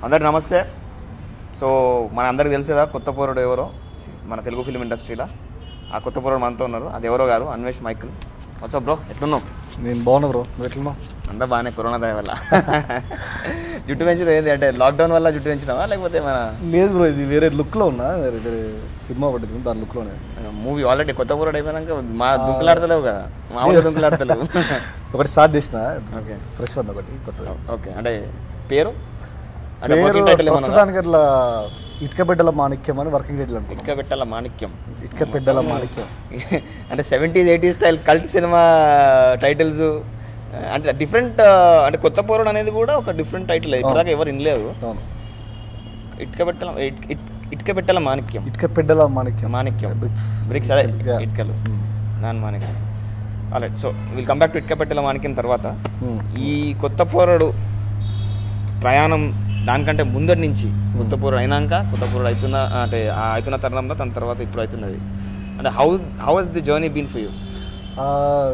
అందరికి నమస్తే సో మన అందరికి తెలిసేదా కొత్త పోరుడు ఎవరో మన తెలుగు ఫిలిం ఇండస్ట్రీలో ఆ కొత్త పోరుడు మనతో ఉన్నారు అది ఎవరో గారు అన్వేష్ మైకిల్ వచ్చా బ్రో ఎట్లున్నావు నేను బాగున్నా బ్రో నువ్వు ఎట్లున్నావు అంతా బాగానే కరోనా దయ వల్ల జుట్టు పెంచడం ఏంది అంటే లాక్డౌన్ వల్ల జుట్టు పెంచినావా లేకపోతే మన లేదు బ్రో ఇది వేరే లుక్లో ఉన్నా వేరే వేరే సినిమా పడుతుంది దాని లుక్లోనే మూవీ ఆల్రెడీ కొత్త పోరుడు అయిపోయినాక మా దుంకులాడతలేవు కదా మామూలుగా దుంకులాడతలేవు ఒకటి స్టార్ట్ చేసిన ఓకే ఫ్రెష్ వన్ ఒకటి కొత్తది ఓకే అంటే పేరు అంటే పేరు working title ఏమన్నా ఉందా? ప్రస్తుతానికి అట్లా ఇటుక బిడ్డల మాణిక్యం అని వర్కింగ్ టైటిల్ అనుకుంటా ఇటుక పెట్టాల మాణిక్యం ఇటుక బిడ్డల మాణిక్యం అంటే seventies eighties style cult cinema titles అంటే డిఫరెంట్ అంటే కొత్త పోరుడు అనేది కూడా ఒక డిఫరెంట్ టైటిల్ ఇప్పటిదాకా ఎవరు వినలేదు అవును ఇటుక పెట్టాల ఇట్- ఇట్- ఇటుక పెట్టాల మాణిక్యం ఇటుక బిడ్డల మాణిక్యం మాణిక్యం Bricks. బ్రిక్స్ అదే Yeah. ఇటుకలు Hmm. నాన్ Manikyam alright so will come back to ఇటుక పెట్టాల మాణిక్యం తర్వాత Hmm. ఈ కొత్త పోరుడు ప్రయాణం దానికంటే ముందటి నుంచి కొత్త పోరుడు అయినాక కొత్త పోరుడు అవుతున్న అంటే ఆ అవుతున్న తరుణంలో దాని తర్వాత ఇప్పుడు అవుతున్నది అంటే how how is the journey been for you ఆ,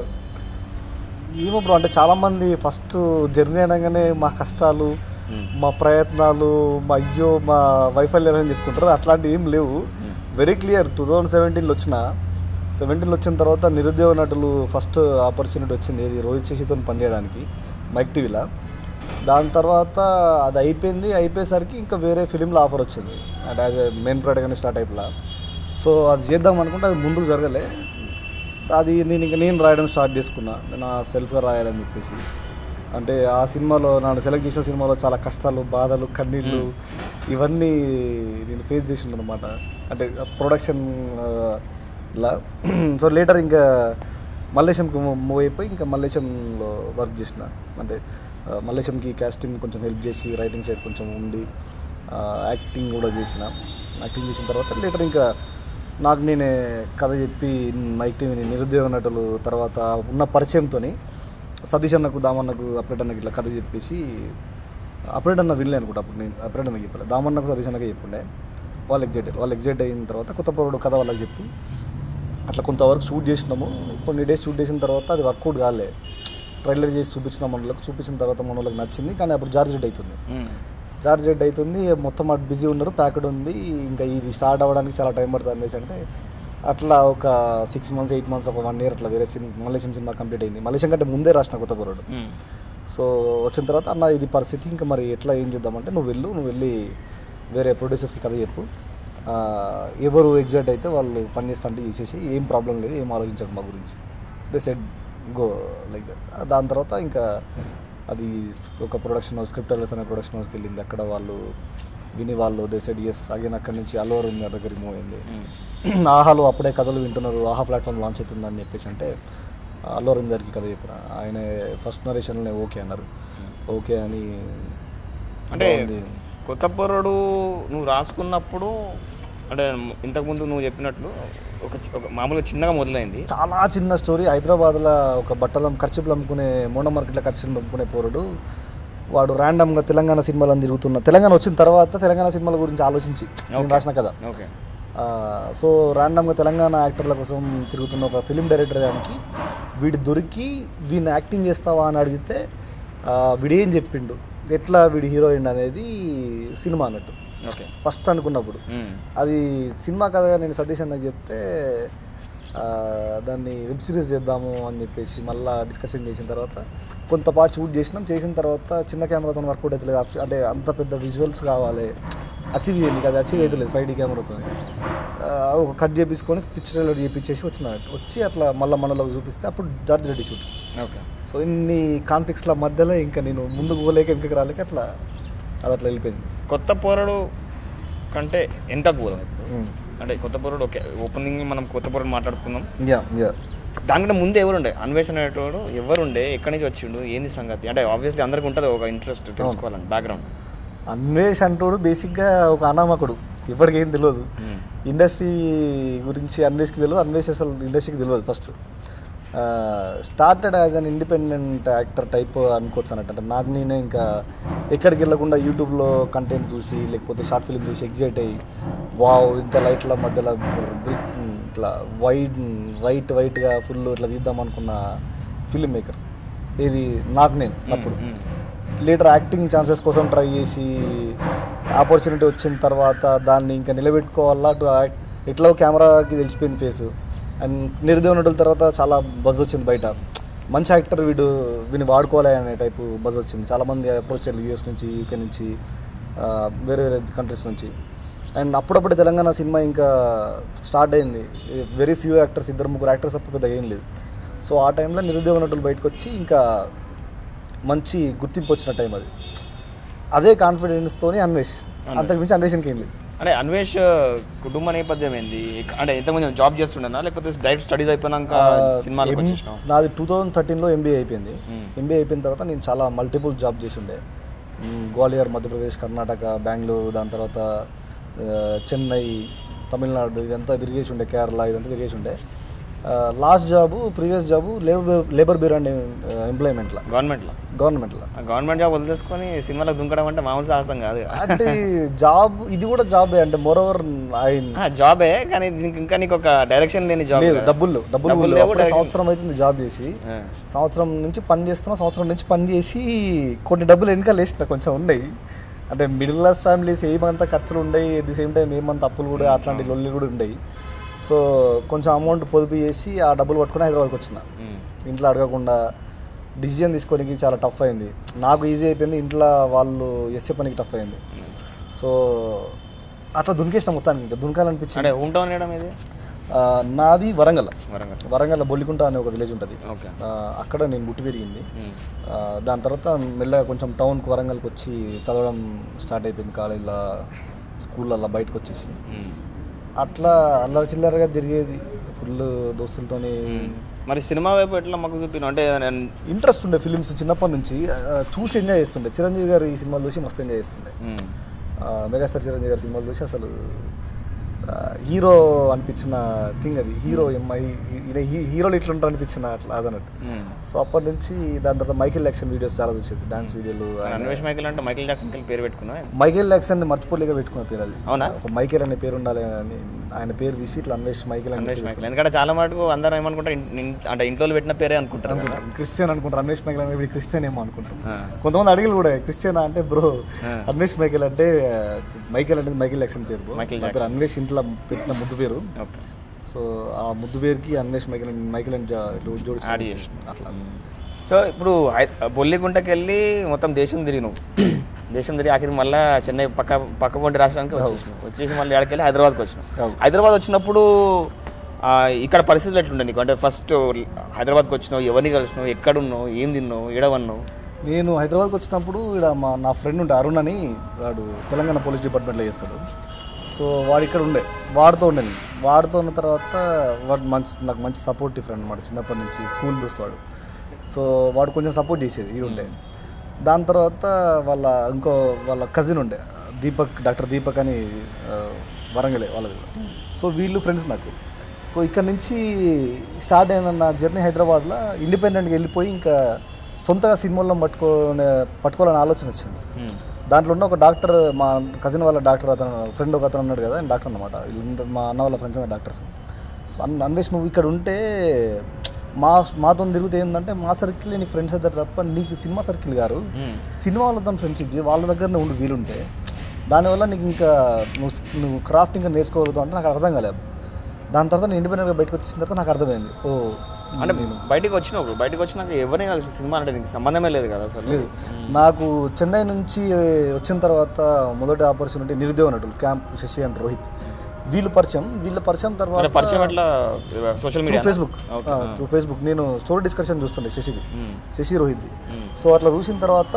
ఏమో బ్రో అంటే చాలామంది ఫస్ట్ జర్నీ అనగానే మా కష్టాలు మా ప్రయత్నాలు మా అయ్యో మా వైఫల్యాలు అని చెప్పుకుంటారు అట్లాంటివి ఏం లేవు వెరీ క్లియర్ టూ థౌజండ్ సెవెంటీన్లో వచ్చిన సెవెంటీన్లో వచ్చిన తర్వాత నిరుద్యోగ నటులు ఫస్ట్ ఆపర్చునిటీ వచ్చింది ఇది రోహిత్ శశితో పనిచేయడానికి మైక్ టీవీలో దాని తర్వాత అది అయిపోయింది అయిపోయేసరికి ఇంకా వేరే ఫిలింలో ఆఫర్ వచ్చింది అంటే యాజ్ ఎ మెయిన్ ప్రొడక్ట్ అని స్టార్ట్ అయిపోలా సో అది చేద్దాం అనుకుంటే అది ముందుకు జరగలే అది నేను ఇంకా నేను రాయడం స్టార్ట్ చేసుకున్నా నా సెల్ఫ్గా రాయాలని చెప్పేసి అంటే ఆ సినిమాలో నన్ను సెలెక్ట్ చేసిన సినిమాలో చాలా కష్టాలు బాధలు కన్నీళ్ళు ఇవన్నీ నేను ఫేస్ చేసిండు అనమాట అంటే ప్రొడక్షన్ ఇలా సో లేటర్ ఇంకా మల్లేశంకి మూవ్ అయిపోయి ఇంకా మల్లేశంలో వర్క్ చేసిన అంటే ఆ, మల్లేశంకి కాస్టింగ్ కొంచెం హెల్ప్ చేసి రైటింగ్ సైడ్ కొంచెం ఉండి ఆ, యాక్టింగ్ కూడా చేసిన యాక్టింగ్ చేసిన తర్వాత లేటర్ ఇంకా నాకు నేనే కథ చెప్పి మైక్ టీవీని నిరుద్యోగ నటులు తర్వాత ఉన్న పరిచయంతో సతీష్ అన్నకు దామన్నకు అప్డేట్ అన్నకి ఇట్లా కథ చెప్పేసి అప్డేట్ అన్న వినలే అనుకుంటా అప్పుడు నేను అప్డేట్ అన్నకి చెప్పలే దామన్నకు సతీష్ అన్నకే చెప్పుండే వాళ్ళు ఎగ్జైటెడ్ వాళ్ళు ఎగ్జైట్ అయిన తర్వాత కొత్త పౌరుడు కథ వాళ్ళకి చెప్పి అట్లా కొంతవరకు షూట్ చేసినాము కొన్ని డేస్ షూట్ చేసిన తర్వాత అది వర్కౌట్ కాలే ట్రైలర్ చేసి చూపించిన మనలకు చూపించిన తర్వాత మన వాళ్ళకి నచ్చింది కానీ అప్పుడు జార్జ్ రెడ్ అవుతుంది చార్జ్ రెడ్ అవుతుంది మొత్తం అటు బిజీ ఉన్నారు ప్యాకెడ్ ఉంది ఇంకా ఇది స్టార్ట్ అవ్వడానికి చాలా టైం పడుతుంది అనేసి అంటే అట్లా ఒక సిక్స్ మంత్స్ ఎయిట్ మంత్స్ ఒక వన్ ఇయర్ అట్లా వేరే సినిమా మలేషియం సినిమా కంప్లీట్ అయింది మలేషియం కంటే ముందే రాసిన కొత్త పొరడు సో వచ్చిన తర్వాత అన్న ఇది పరిస్థితి ఇంకా మరి ఎట్లా ఏం చేద్దామంటే నువ్వు వెళ్ళు నువ్వు వెళ్ళి వేరే ప్రొడ్యూసర్స్కి కథ చెప్పు ఆ, ఎవరు ఎగ్జైట్ అయితే వాళ్ళు పని చేస్తా అంటే చేసేసి ఏం ప్రాబ్లం లేదు ఏం ఆలోచించదు మా గురించి they said go like that దాని తర్వాత ఇంకా అది ఒక ప్రొడక్షన్ హౌస్ స్క్రిప్ట్ అనే ప్రొడక్షన్ హౌస్కి వెళ్ళింది అక్కడ వాళ్ళు విని వాళ్ళు దే సెడ్ ఎస్ అగైన్ అక్కడి నుంచి అల్లు గారి దగ్గరికి మూవ్ అయింది ఆహాలో అప్పుడే కథలు వింటున్నారు ఆహా ప్లాట్ఫామ్ లాంచ్ అవుతుందని చెప్పేసి అంటే అల్లు అరవింద్ గారికి కథ చెప్పిన ఆయన ఫస్ట్ నరేషన్లోనే ఓకే అన్నారు ఓకే అని అంటే బాగుంది. కొత్త పొరడు నువ్వు రాసుకున్నప్పుడు అంటే ఇంతకుముందు నువ్వు చెప్పినట్లు ఒక ఒక మామూలుగా చిన్నగా మొదలైంది చాలా చిన్న స్టోరీ హైదరాబాద్లో ఒక బట్టలు ఖర్చులు అమ్ముకునే మోండ మార్కెట్లో ఖర్చులు అమ్ముకునే పోరుడు వాడు ర్యాండమ్గా తెలంగాణ సినిమాలను తిరుగుతున్న తెలంగాణ వచ్చిన తర్వాత తెలంగాణ సినిమాల గురించి ఆలోచించి నేను Okay. రాసిన కదా ఓకే ఆ, సో ర్యాండమ్గా తెలంగాణ యాక్టర్ల కోసం తిరుగుతున్న ఒక ఫిలిం డైరెక్టర్ గారికి వీడు దొరికి వీడిని యాక్టింగ్ చేస్తావా అని అడిగితే ఆ, వీడేం చెప్పిండు ఎట్లా వీడి హీరోయిన్ అనేది సినిమా అన్నట్టు ఓకే ఫస్ట్ అనుకున్నప్పుడు అది సినిమా కథగా నేను సతీష్ అన్నకి చెప్తే ఆ, దాన్ని వెబ్ సిరీస్ చేద్దాము అని చెప్పేసి మళ్ళీ డిస్కషన్ చేసిన తర్వాత కొంత పార్ట్ షూట్ చేసినాం చేసిన తర్వాత చిన్న కెమెరాతో వర్కౌట్ అవుతలేదు అఫ్- అంటే అంత పెద్ద విజువల్స్ కావాలి అచీవ్ చేయండి అది అచీవ్ అవుతలేదు ఫైవ్ డీ కెమెరాతో ఒక కట్ చేపించుకొని పిక్చర్ ట్రైలర్ చేపించేసి వచ్చిన వచ్చి అట్లా మళ్ళీ మనలోకి చూపిస్తే అప్పుడు George Reddy shoot okay so ఇన్ని కాన్ఫ్లిక్ట్స్ల మధ్యలో ఇంకా నేను ముందుకు పోలేక వెనకకి రాలేక అట్లా అది అట్లా వెళ్ళిపోయింది కొత్త పొరడు కంటే ఎంతకు పోదాం ఇప్పుడు అంటే కొత్త పొరడు ఓకే ఓపెనింగ్ మనం కొత్త పొరడు మాట్లాడుకుందాం యా యా దానికంటే ముందు ఎవరుండే అన్వేషణ అనేటోడు ఎవరుండే ఎక్కడి నుంచి వచ్చిండు ఏంది సంగతి అంటే ఆబ్వియస్లీ అందరికి ఉంటుంది ఒక ఇంట్రెస్ట్ తెలుసుకోవాలని బ్యాక్గ్రౌండ్ అన్వేష్ అంటోడు బేసిక్గా ఒక అనామకుడు ఇప్పటికేం తెలియదు ఇండస్ట్రీ గురించి అన్వేష్కి తెలియదు అన్వేష్ అసలు ఇండస్ట్రీకి తెలియదు first started as an independent actor type అనుకోవచ్చు అన్నట్టు అంటే నాకు నేనే ఇంకా ఎక్కడికి వెళ్ళకుండా యూట్యూబ్లో కంటెంట్ చూసి లేకపోతే షార్ట్ ఫిల్మ్ చూసి ఎగ్జైట్ అయ్యి వావ్ ఇంత లైట్ల మధ్యలో బ్రిక్ ఇట్లా వైట్ వైట్ వైట్గా ఫుల్ ఇట్లా తీద్దాం అనుకున్న ఫిల్మ్ మేకర్ ఇది నాకు నేను అప్పుడు లీటర్ యాక్టింగ్ ఛాన్సెస్ కోసం ట్రై చేసి ఆపర్చునిటీ వచ్చిన తర్వాత దాన్ని ఇంకా నిలబెట్టుకోవాలా టు యాక్ట్ ఎట్లా కెమెరాకి తెలిసిపోయింది ఫేస్ అండ్ నిరుద్యోగ నటుల తర్వాత చాలా బజ్ వచ్చింది బయట మంచి యాక్టర్ వీడు వీడిని వాడుకోవాలి అనే టైపు బజ్ వచ్చింది చాలామంది అప్రోచ్ అయ్యారు యూఎస్ నుంచి యూకే నుంచి ఆ, వేరే వేరే కంట్రీస్ నుంచి అండ్ అప్పుడప్పుడు తెలంగాణ సినిమా ఇంకా స్టార్ట్ అయింది వెరీ ఫ్యూ యాక్టర్స్ ఇద్దరు ముగ్గురు యాక్టర్స్ అప్పుడు పెద్దగా ఏం లేదు సో ఆ టైంలో నిరుద్యోగ నటులు బయటకు వచ్చి ఇంకా మంచి గుర్తింపు వచ్చిన టైం అది అదే కాన్ఫిడెన్స్తోని అన్వేష్ అంతకుమించి అన్వేషణకి ఏం లేదు అంటే అన్వేష్ కుటుంబ నేపథ్యం ఏంది అంటే ఎంతమంది జాబ్ చేస్తుండేనా లేకపోతే డైరెక్ట్ స్టడీస్ అయిపోయినాక సినిమాలకు ఎం- వచ్చేసినావు నాది టూ థౌజండ్ థర్టీన్లో ఎంబీఏ అయిపోయింది మ్మ్. ఎంబీఏ అయిపోయిన తర్వాత నేను చాలా మల్టిపుల్ జాబ్ చేసి ఉండే మ్, గ్వాలియర్ మధ్యప్రదేశ్ కర్ణాటక బెంగళూరు దాని తర్వాత ఆ, చెన్నై తమిళనాడు ఇదంతా తిరిగేసి ఉండే కేరళ ఇదంతా తిరిగేసి ఉండే last job previous job labour labour bureau and ఎంప్లాయ్మెంట్లో గవర్నమెంట్లో గవర్నమెంట్లో గవర్నమెంట్ జాబ్ వదిలేసుకొని సినిమాలకు దుంకడం అంటే మామూలు సాహసం కాదు అంటే జాబ్ ఇది కూడా జాబే అంటే మోర్ ఓవర్ ఆ, జాబే కానీ దీనికి ఇంకా నీకు ఒక డైరెక్షన్ లేని జాబ్ లేదు డబ్బులు డబ్బులు డబ్బులు లేవు. లేవు, అప్పుడే direct- సంవత్సరం అవుతుంది జాబ్ చేసి ఆ. సంవత్సరం నుంచి పని చేస్తున్నా సంవత్సరం నుంచి పని చేసి కొన్ని డబ్బులు వెనకాల వేసిన కొంచెం ఉన్నాయి అంటే మిడిల్ క్లాస్ ఫ్యామిలీస్ ఏమంత ఖర్చులు ఉండయి ఎట్ ది సేమ్ టైం ఏమంత అప్పులు కూడా అట్లాంటి లొల్లి కూడా ఉండయి సో కొంచెం అమౌంట్ పొదుపు చేసి ఆ డబ్బులు పట్టుకుని హైదరాబాద్కి వచ్చిన ఉమ్. ఇంట్లో అడగకుండా డిసిజన్ తీసుకోనికి చాలా టఫ్ అయింది నాకు ఈజీ అయిపోయింది ఇంట్లో వాళ్ళు ఎస్ఏ పనికి టఫ్ అయింది సో అట్లా దునికేసిన మొత్తానికి ఇంకా దునకాలనిపించింది అంటే హోమ్ టౌన్ వేయడం ఇది ఆ, నాది వరంగల్ వరంగల్ వరంగల్ బొల్లికుంట అనే ఒక విలేజ్ ఉంటుంది ఓకే ఆ, అక్కడ నేను పుట్టి పెరిగింది ఉమ్. ఆ, దాని తర్వాత మెల్లగా కొంచెం టౌన్కి వరంగల్కి వచ్చి చదవడం స్టార్ట్ అయిపోయింది కాలేజీలో స్కూళ్ళల్లో బయటకు వచ్చేసి ఉమ్. అట్లా అల్లరి చిల్లరగా తిరిగేది ఫుల్ దోస్తులతోని ఉమ్. మరి సినిమా వైపు ఎట్లా మాకు చూపిన అంటే నేను ఇంట్రెస్ట్ ఉండే ఫిలిమ్స్ చిన్నప్పటి నుంచి ఆ, చూసి ఎంజాయ్ చేస్తుండే చిరంజీవి గారి ఈ సినిమాలు చూసి మస్తు ఎంజాయ్ చేస్తుండే ఉమ్. ఆ, మెగాస్టార్ చిరంజీవి గారి సినిమాలు చూసి అసలు ఆ, హీరో అనిపించిన థింగ్ అది హీరో ఎంఐ ఈయన హీ- హీరోలు ఇట్లుంటారు అనిపించిన అట్లా అదన్నట్టు ఉమ్. సో అప్పటి నుంచి దాని తర్వాత మైకేల్ జాక్సన్ వీడియోస్ చాలా చూసేది డాన్స్ వీడియోలు మరి అన్వేష్ మైకిల్ అంటే మైకిల్ జాక్సన్ కి పేరు పెట్టుకున్నావు మైకేల్ జాక్సన్ మర్చిపోలేక పెట్టుకున్న పేరు అది అవునా ఒక మైకేల్ అనే పేరు ఉండాలి అని ఆయన పేరు తీసి ఇట్లా అన్వేష్ మైకేల్ అని అన్వేష్ మైకిల్ ఎందుకంటే చాలా మటుకు అందరూ ఏమనుకుంటారు ఇన్- ఇన్- అంటే ఇంట్లో పెట్టిన పేరే అనుకుంటారు కదా. అనుకుంటారు క్రిస్టియన్ అనుకుంటారు అన్వేష్ మైకేల్ అంటే వీడు క్రిస్టియన్ ఏమో అనుకుంటారు ఆ. కొంతమంది అడిగిలు కూడా క్రిస్టియన్ అంటే బ్రో ఆ. అన్వేష్ మైకేల్ అంటే మైకేల్ అనేది మైకేల్ జాక్సన్ పేరు bro. మైకేల్ నా పేరు అన్వేష్ ఇంట్లో పెట్టిన ముద్దు పేరు ఓకే సో ఆ ముద్దు పేరుకి అన్వేష్ మైకేల్ మైకేల్ అని జోడి యాడ్ చేసిన. అట్లా సో ఇప్పుడు హై- బొల్లిగుంటకి వెళ్ళి మొత్తం దేశం తిరిగినావు దేశం తిరిగి ఆఖరికి మళ్ళీ చెన్నై పక్క పక్క పొంటి రాష్ట్రానికి వచ్చేసినావు వచ్చేసి మళ్ళీ ఆడికి వెళ్ళి హైదరాబాద్కి వచ్చినావు అవును. హైదరాబాద్ వచ్చినప్పుడు ఆ, ఇక్కడ పరిస్థితులు ఎట్లుండే నీకు అంటే ఫస్ట్ హైదరాబాద్కి వచ్చినావు ఎవరిని కలిసినావు ఎక్కడున్నావు ఏం తిన్నావు ఏడవన్నావు నేను హైదరాబాద్కి వచ్చినప్పుడు ఇక్కడ మా నా ఫ్రెండ్ ఉండే అరుణ్ అని వాడు తెలంగాణ పోలీస్ డిపార్ట్మెంట్లో చేస్తాడు సో వాడు ఇక్కడ ఉండే వాడితో ఉండే నేను వాడితో ఉన్న తర్వాత వాడు మంచి నాకు మంచి సపోర్టివ్ ఫ్రెండ్ అనమాట చిన్నప్పటి నుంచి స్కూల్ చూస్తాడు సో వాడు కొంచెం సపోర్ట్ చేసేది ఈ ఉండే దాని తర్వాత వాళ్ళ ఇంకో వాళ్ళ కజిన్ ఉండే దీపక్ డాక్టర్ దీపక్ అని ఆ, వరంగలే వాళ్ళది సో వీళ్ళు ఫ్రెండ్స్ నాకు సో ఇక్కడ నుంచి స్టార్ట్ అయిన నా జర్నీ హైదరాబాద్లో ఇండిపెండెంట్గా వెళ్ళిపోయి ఇంకా సొంతగా సినిమాల్లో పట్టుకోనే పట్టుకోవాలని ఆలోచన వచ్చింది దాంట్లో ఉన్న ఒక డాక్టర్ మా కజిన్ వాళ్ళ డాక్టర్ అతను ఫ్రెండ్ ఒక అతను ఉన్నాడు కదా ఆయన డాక్టర్ అనమాట వీళ్ళందరూ మా అన్న వాళ్ళ ఫ్రెండ్స్ డాక్టర్స్ సో అన్ అన్వేష్ నువ్వు ఇక్కడ ఉంటే మా మాతో తిరిగితే ఏంటంటే మా సర్కిల్ నీకు ఫ్రెండ్స్ అవుతారు తప్ప నీకు సినిమా సర్కిల్ గారు సినిమా వాళ్ళతో ఫ్రెండ్షిప్ చేయి వాళ్ళ దగ్గరనే ఉండి వీలుంటే దానివల్ల నీకు ఇంకా నువ్వు నువ్వు క్రాఫ్ట్ ఇంకా నేర్చుకోగలుగుతావు అంటే నాకు అర్థం కాలేదు దాని తర్వాత నేను ఇండిపెండెంట్గా బయటకు వచ్చిన తర్వాత నాకు అర్థమైంది ఓ అంటే బయటికి వచ్చినావు బయటికి వచ్చినాక ఎవరిని కలిసి సినిమా అంటే నీకు సంబంధమే లేదు కదా అసలు లేదు నాకు చెన్నై నుంచి వచ్చిన తర్వాత మొదటి ఆపర్చునిటీ నిరుద్యోగ నటులు క్యాంప్ శశి అండ్ రోహిత్ వీళ్ళు పరిచయం వీళ్ళ పరిచయం అంటే తర్వాత పరిచయం ఎట్లా social media Facebook okay through Facebook నేను స్టోరీ డిస్కషన్ చూస్తుండే శశిది మ్మ్. శశి రోహిత్ది సో అట్లా చూసిన తర్వాత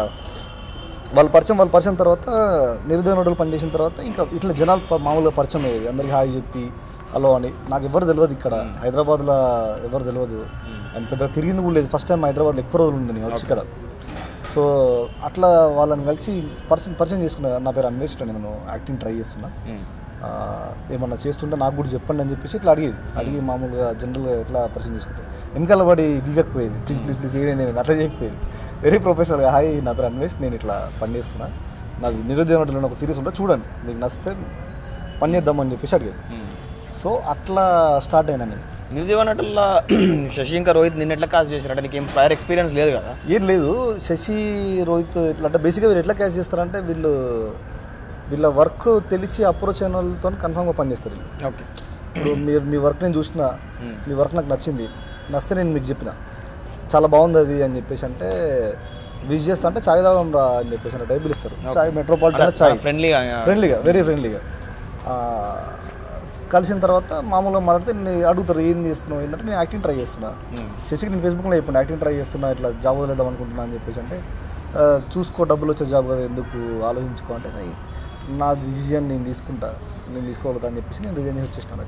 వాళ్ళ పరిచయం వాళ్ళ పరిచయం తర్వాత నిరుద్యోగ నటులు పనిచేసిన తర్వాత ఇంకా ఇట్లా జనాలు ప- మామూలుగా పరిచయం అయ్యేది అందరికి హాయ్ చెప్పి హలో అని నాకు ఎవరు తెలియదు ఇక్కడ హైదరాబాద్లో ఎవరు తెలియదు అండ్ పెద్దగా తిరిగింది కూడా లేదు ఫస్ట్ టైం హైదరాబాద్లో ఎక్కువ రోజులు ఉంది నేను వచ్చి ఇక్కడ సో అట్లా వాళ్ళని కలిసి పరిచయం పరిచయం చేసుకున్నా నా పేరు అన్వేష్ నేను యాక్టింగ్ ట్రై చేస్తున్నా ఆ, ఏమన్నా చేస్తుంటే నాకు కూడా చెప్పండి అని చెప్పేసి ఇట్లా అడిగేది అడిగి మామూలుగా జనరల్గా ఎట్లా పరిచయం చేసుకుంటే వెనకాల పడి దిగకపోయేది ప్లీజ్ ప్లీజ్ ప్లీజ్ ఏదైంది ఏమైంది అట్లా చేయకపోయేది వెరీ ప్రొఫెషనల్గా హాయ్ నా పేరు అన్వేష్ నేను ఇట్లా పని చేస్తున్నా నాది నిరుద్యోగ నటులు అని ఒక సిరీస్ ఉంటే చూడండి మీకు నచ్చితే పని చేద్దామని చెప్పేసి అడిగేది సో అట్లా స్టార్ట్ అయినా నేను నిరుద్యోగ నటుల్లో శశి ఇంకా రోహిత్ నిన్న ఎట్లా కాస్ట్ చేశారు అంటే నీకు ఏం ప్రయర్ ఎక్స్పీరియన్స్ లేదు కదా ఏం లేదు శశి రోహిత్ ఇట్లా అంటే బేసిక్గా వీళ్ళు ఎట్లా క్యాచ్ చేస్తారంటే వీళ్ళు వీళ్ళ వర్క్ తెలిసి అప్రోచ్ అయిన వాళ్ళతో కన్ఫామ్గా పనిచేస్తారు వీళ్ళు ఓకే ఇప్పుడు మీరు మీ వర్క్ నేను చూసిన మీ వర్క్ నాకు నచ్చింది నచ్చితే నేను మీకు చెప్పిన చాలా బాగుంది అది అని చెప్పేసి అంటే విజ్ చేస్తా అంటే చాయ్ తాగం రా అని చెప్పేసి అంటే టైప్ పిలుస్తారు చాయ్ మెట్రోపాలిటన్ చాయ్ ఫ్రెండ్లీగా ఫ్రెండ్లీగా వెరీ ఫ్రెండ్లీగా కలిసిన తర్వాత మామూలుగా మాట్లాడితే నేను అడుగుతారు ఏం చేస్తున్నావు ఏంటంటే నేను యాక్టింగ్ ట్రై చేస్తున్నా శశికి నేను ఫేస్బుక్లో చెప్పాను యాక్టింగ్ ట్రై చేస్తున్నా ఇట్లా జాబ్ వదిలేద్దాం అనుకుంటున్నా అని చెప్పేసి అంటే ఆ, చూసుకో డబ్బులు వచ్చే జాబ్ కదా ఎందుకు ఆలోచించుకో అంటే నేను- నా డిసిజన్ నేను తీసుకుంటా నేను తీసుకోగలుగుతా అని చెప్పేసి నేను రిజైన్ చేసి వచ్చేసినాను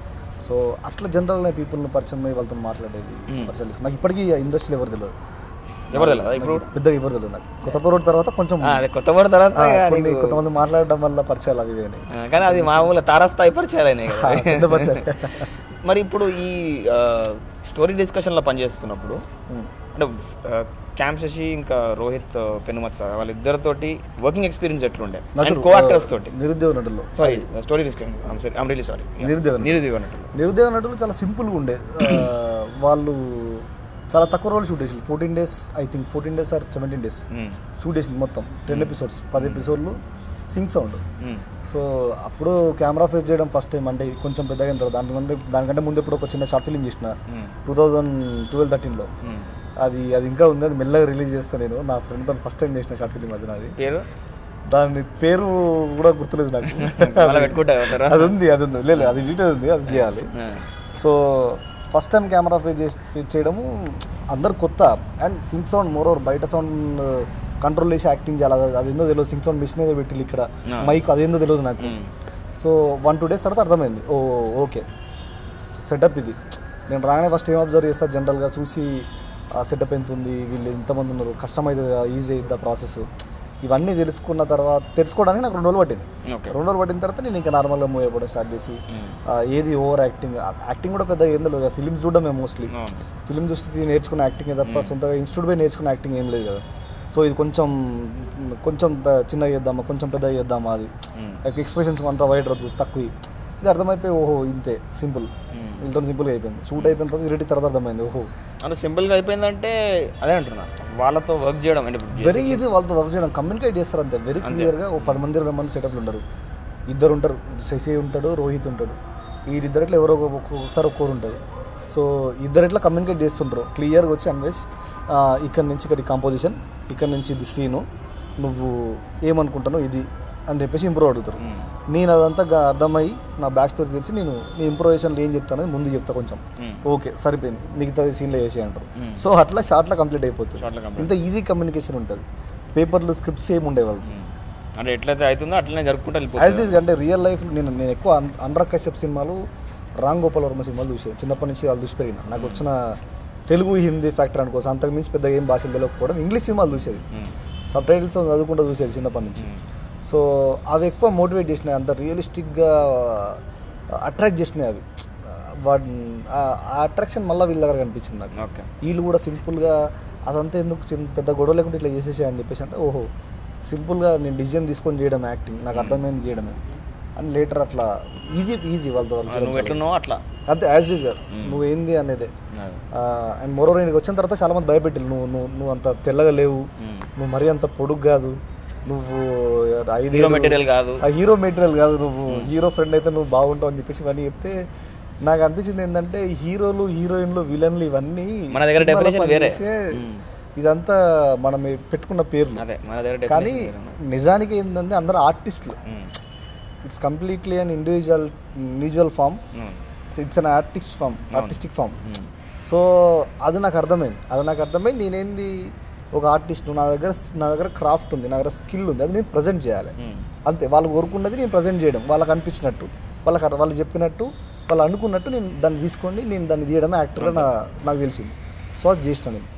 సో అట్లా జనరల్గా పీపుల్ని పరిచయం అయ్యి వాళ్ళతో మాట్లాడేది Hmm. పరిచయం చేసి- నాకు ఇప్పటికీ ఇండస్ట్రీలో ఎవరు తెలియదు ఎవరు తెలియదా ఇప్పుడు నాకు పెద్దగా ఎవరు తెలియదు నాకు కొత్త రోడ్ తర్వాత కొంచెం ఆ, అదే కొత్త పడిన తర్వాత ఆ, ఇక కొన్ని నీకు- కొంతమంది మాట్లాడడం వల్ల పరిచయాలు అవి ఇవి అయినాయి. ఆ, కానీ అది మామూలు తారాస్థాయి పరిచయాలు అయినాయి కదా పెద్ద పరిచయాలు మరి ఇప్పుడు ఈ స్టోరీ డిస్కషన్లో పనిచేస్తున్నప్పుడు Hmm. అంటే క్యాంప్ శశి ఇంకా రోహిత్ పెనుమత్స వాళ్ళిద్దరితోటి వర్కింగ్ ఎక్స్పీరియన్స్ ఎట్లుండే అండ్ నటులు, కో యాక్టర్స్ తోటి నిరుద్యోగ నటులు sorry story discussion I'm really sorry నిరుద్యోగ నిరుద్యోగ నటులు నిరుద్యోగ నటులు చాలా సింపుల్గా ఉండే ఆ, వాళ్ళు చాలా తక్కువ రోజులు షూట్ చేసి fourteen days I think fourteen days or seventeen days Hmm. Shoot చేసింది మొత్తం టెన్ ఎపిసోడ్స్ పది ఎపిసోడ్లు సింగ్ సౌండ్ Hmm. సో అప్పుడు కెమెరా ఫేస్ చేయడం ఫస్ట్ టైం అంటే కొంచెం పెద్దగా అయిన తర్వాత దాని ముందు దానికంటే ముందు ఎప్పుడు ఒక చిన్న షార్ట్ ఫిల్మ్ చేసిన Hmm. టూ థౌజండ్ ట్వెల్వ్ థర్టీన్లో Hmm. అది అది ఇంకా ఉంది అది మెల్లగా రిలీజ్ చేస్తాను నేను నా ఫ్రెండ్తో ఫస్ట్ టైం చేసిన షార్ట్ ఫిల్మ్ అది నాది పేరు దాని పేరు కూడా గుర్తులేదు నాకు మళ్ళీ పెట్టుకుంటా ఉంటారా? అది ఉంది అది ఉంది లేదు అది డీటెయిల్ ఉంది అది చేయాలి ఆ. So first time camera face చేసి ఫేస్ చేయడము అందరు కొత్త and sync sound more over బయట సౌండ్ కంట్రోల్ చేసి యాక్టింగ్ చేయాలి అది- అదేందో తెలియదు సింగ్ సౌండ్ మిషన్ ఏదో పెట్టి ఇక్కడ Ah. మైక్ అదేందో తెలియదు నాకు Hmm. So one two days తర్వాత అర్థమైంది ఓ ఓకే సెటప్ ఇది నేను రాగానే ఫస్ట్ ఏం అబ్జర్వ్ చేస్తా జనరల్గా చూసి సెటప్ ఎంత ఉంది వీళ్ళు ఎంతమంది ఉన్నారు కష్టమవుతుందా ఈజీ అవుతుందా ప్రాసెస్ ఇవన్నీ తెలుసుకున్న తర్వాత తెలుసుకోవడానికి నాకు రెండు రోజులు పట్టింది ఓకే రెండు రోజులు పట్టిన తర్వాత నేను ఇంకా నార్మల్గా మూవ్ అయిపోవడం స్టార్ట్ చేసి Hmm. ఆ, ఏది ఓవర్ యాక్టింగ్ యాక్టింగ్ కూడా పెద్ద ఏం తెలియదు ఫిలిమ్స్ చూడడం మోస్ట్లీ అవును. ఫిలిం చూసి నేర్చుకున్న యాక్టింగ్ తప్ప సొంతగా ఇన్స్టిట్యూట్ పోయి నేర్చుకున్న యాక్టింగ్ ఏం లేదు కదా సో ఇది కొంచెం కొంచెం త- చిన్నగా చేద్దామా కొంచెం పెద్దగా చేద్దామా అది Hmm. ఎక్స్ప్రెషన్స్ అంతా వైడ్ రద్దు తక్కువ ఇది అర్థమైపోయి ఓహో ఇంతే సింపుల్ Hmm. వీళ్ళతో సింపుల్గా అయిపోయింది షూట్ అయిపోయిన తర్వాత ఇరటి తర్వాత అర్థమైంది ఓహో అంటే సింపుల్గా అయిపోయిందంటే అదే అంటున్నా వాళ్ళతో వర్క్ చేయడం అంటే ఇప్పుడు వెరీ ఈజీ వాళ్ళతో వర్క్ చేయడం కమ్యూనికేట్ చేస్తారు అంతే వెరీ క్లియర్గా ఓ పది మంది ఇరవై మంది సెటప్లు ఉంటారు ఇద్దరు ఉంటారు శశి ఉంటాడు రోహిత్ ఉంటాడు వీడిద్దరు ఇట్లా ఎవరో ఒక- ఒక్కొక్కసారి ఒక్కొరు ఉంటారు సో ఇద్దరు ఇట్లా కమ్యూనికేట్ చేస్తుంటారు క్లియర్గా వచ్చి అన్వేష్ ఇక్కడ నుంచి ఇక్కడ కాంపోజిషన్ ఇక్కడ నుంచి ఇది సీను నువ్వు ఏమనుకుంటానో ఇది అని చెప్పేసి ఇంప్రూవ్ అడుగుతారు Hmm. నేను అదంతా గా- అర్థమయ్యి నా బ్యాక్ స్టోరీ తెలిసి నేను నీ ఇంప్రూవేషన్లో ఏం చెప్తానో ముందు చెప్తా కొంచెం Hmm. ఓకే సరిపోయింది మిగతా సీన్లో వేసి అంటారు Hmm. సో అట్లా షార్ట్లో కంప్లీట్ అయిపోతుంది Short లో complete. ఇంత ఈజీ కమ్యూనికేషన్ ఉంటుంది పేపర్లు స్క్రిప్ట్స్ ఏమి ఉండేవాళ్ళు Hmm. అంటే ఎట్లయితే అవుతుందో అట్లనే జరుపుకుంటూ యాజ్ వెళ్ళిపోతుంది ఈజ్ అంటే రియల్ లైఫ్ నేను నేను ఎక్కువ అన్- అనురాగ్ కశ్యప్ సినిమాలు రామ్ గోపాల్ వర్మ సినిమాలు చూసే చిన్నప్పటి నుంచి వాళ్ళు చూసి పెరిగిన నాకు వచ్చిన తెలుగు హిందీ ఫ్యాక్టర్ అనుకోసం అంతకు మించి పెద్దగా ఏం భాషలు తెలియకపోవడం ఇంగ్లీష్ సినిమాలు చూసేది Hmm. సబ్ టైటిల్స్ చదువుకుంటూ చూసేది చిన్నప్పటి నుంచి Hmm. సో అవి ఎక్కువ మోటివేట్ చేసినాయి అంత రియలిస్టిక్గా అట్రాక్ట్ చేసినాయి అవి వాటి ఆ అట్రాక్షన్ మళ్ళీ వీళ్ళ దగ్గర కనిపించింది నాకు ఓకే వీళ్ళు కూడా సింపుల్గా అదంతా ఎందుకు చిన్న పెద్ద గొడవ లేకుండా ఇట్లా చేసేసి అని చెప్పేసి అంటే ఓహో సింపుల్గా నేను డిసిజన్ తీసుకొని చేయడం యాక్టింగ్ నాకు అర్థమైంది చేయడమే అని లేటర్ అట్లా ఈజీ ఈజీ వాళ్ళతో work చేయడం నువ్వు చాలా. ఎట్లున్నావు అట్లా అంతే యాజ్ ఈజ్ గారు Hmm. నువ్వు ఏంది అనేది అదే. అండ్ మరో నేను వచ్చిన తర్వాత చాలా మంది భయపెట్టారు నువ్వు నువ్వు నువ్వు అంత తెల్లగా లేవు Hmm. నువ్వు మరీ అంత పొడుగు కాదు నువ్వు ఐదు హీరో మెటీరియల్ కాదు ఆ హీరో మెటీరియల్ కాదు నువ్వు హీరో ఫ్రెండ్ అయితే నువ్వు బాగుంటావు అని చెప్పేసి ఇవన్నీ చెప్తే నాకు అనిపించింది ఏంటంటే ఈ హీరోలు హీరోయిన్లు విలన్లు ఇవన్నీ మన దగ్గర సినిమాలో definition వేరే. పనిచేసే Hmm. ఇదంతా మనం పెట్టుకున్న పేర్లు అదే మన దగ్గర కానీ definition వేరే. నిజానికి ఏంటంటే అందరూ ఆర్టిస్టులు Hmm. It's completely an individual individual form Hmm. It's an artist form artistic form Hmm. So అది నాకు అర్థమైంది అది నాకు అర్థమైంది నేనేంది ఒక ఆర్టిస్ట్ నా దగ్గర నా దగ్గర క్రాఫ్ట్ ఉంది నా దగ్గర స్కిల్ ఉంది అది నేను ప్రజెంట్ చేయాలి Hmm. అంతే వాళ్ళు కోరుకున్నది నేను ప్రజెంట్ చేయడం వాళ్ళకి అనిపించినట్టు వాళ్ళకి అర్థ- వాళ్ళు చెప్పినట్టు వాళ్ళు అనుకున్నట్టు నేను దాన్ని తీసుకోండి నేను దాన్ని తీయడమే యాక్టర్గా నా నాకు తెలిసింది సో అది చేసిన నేను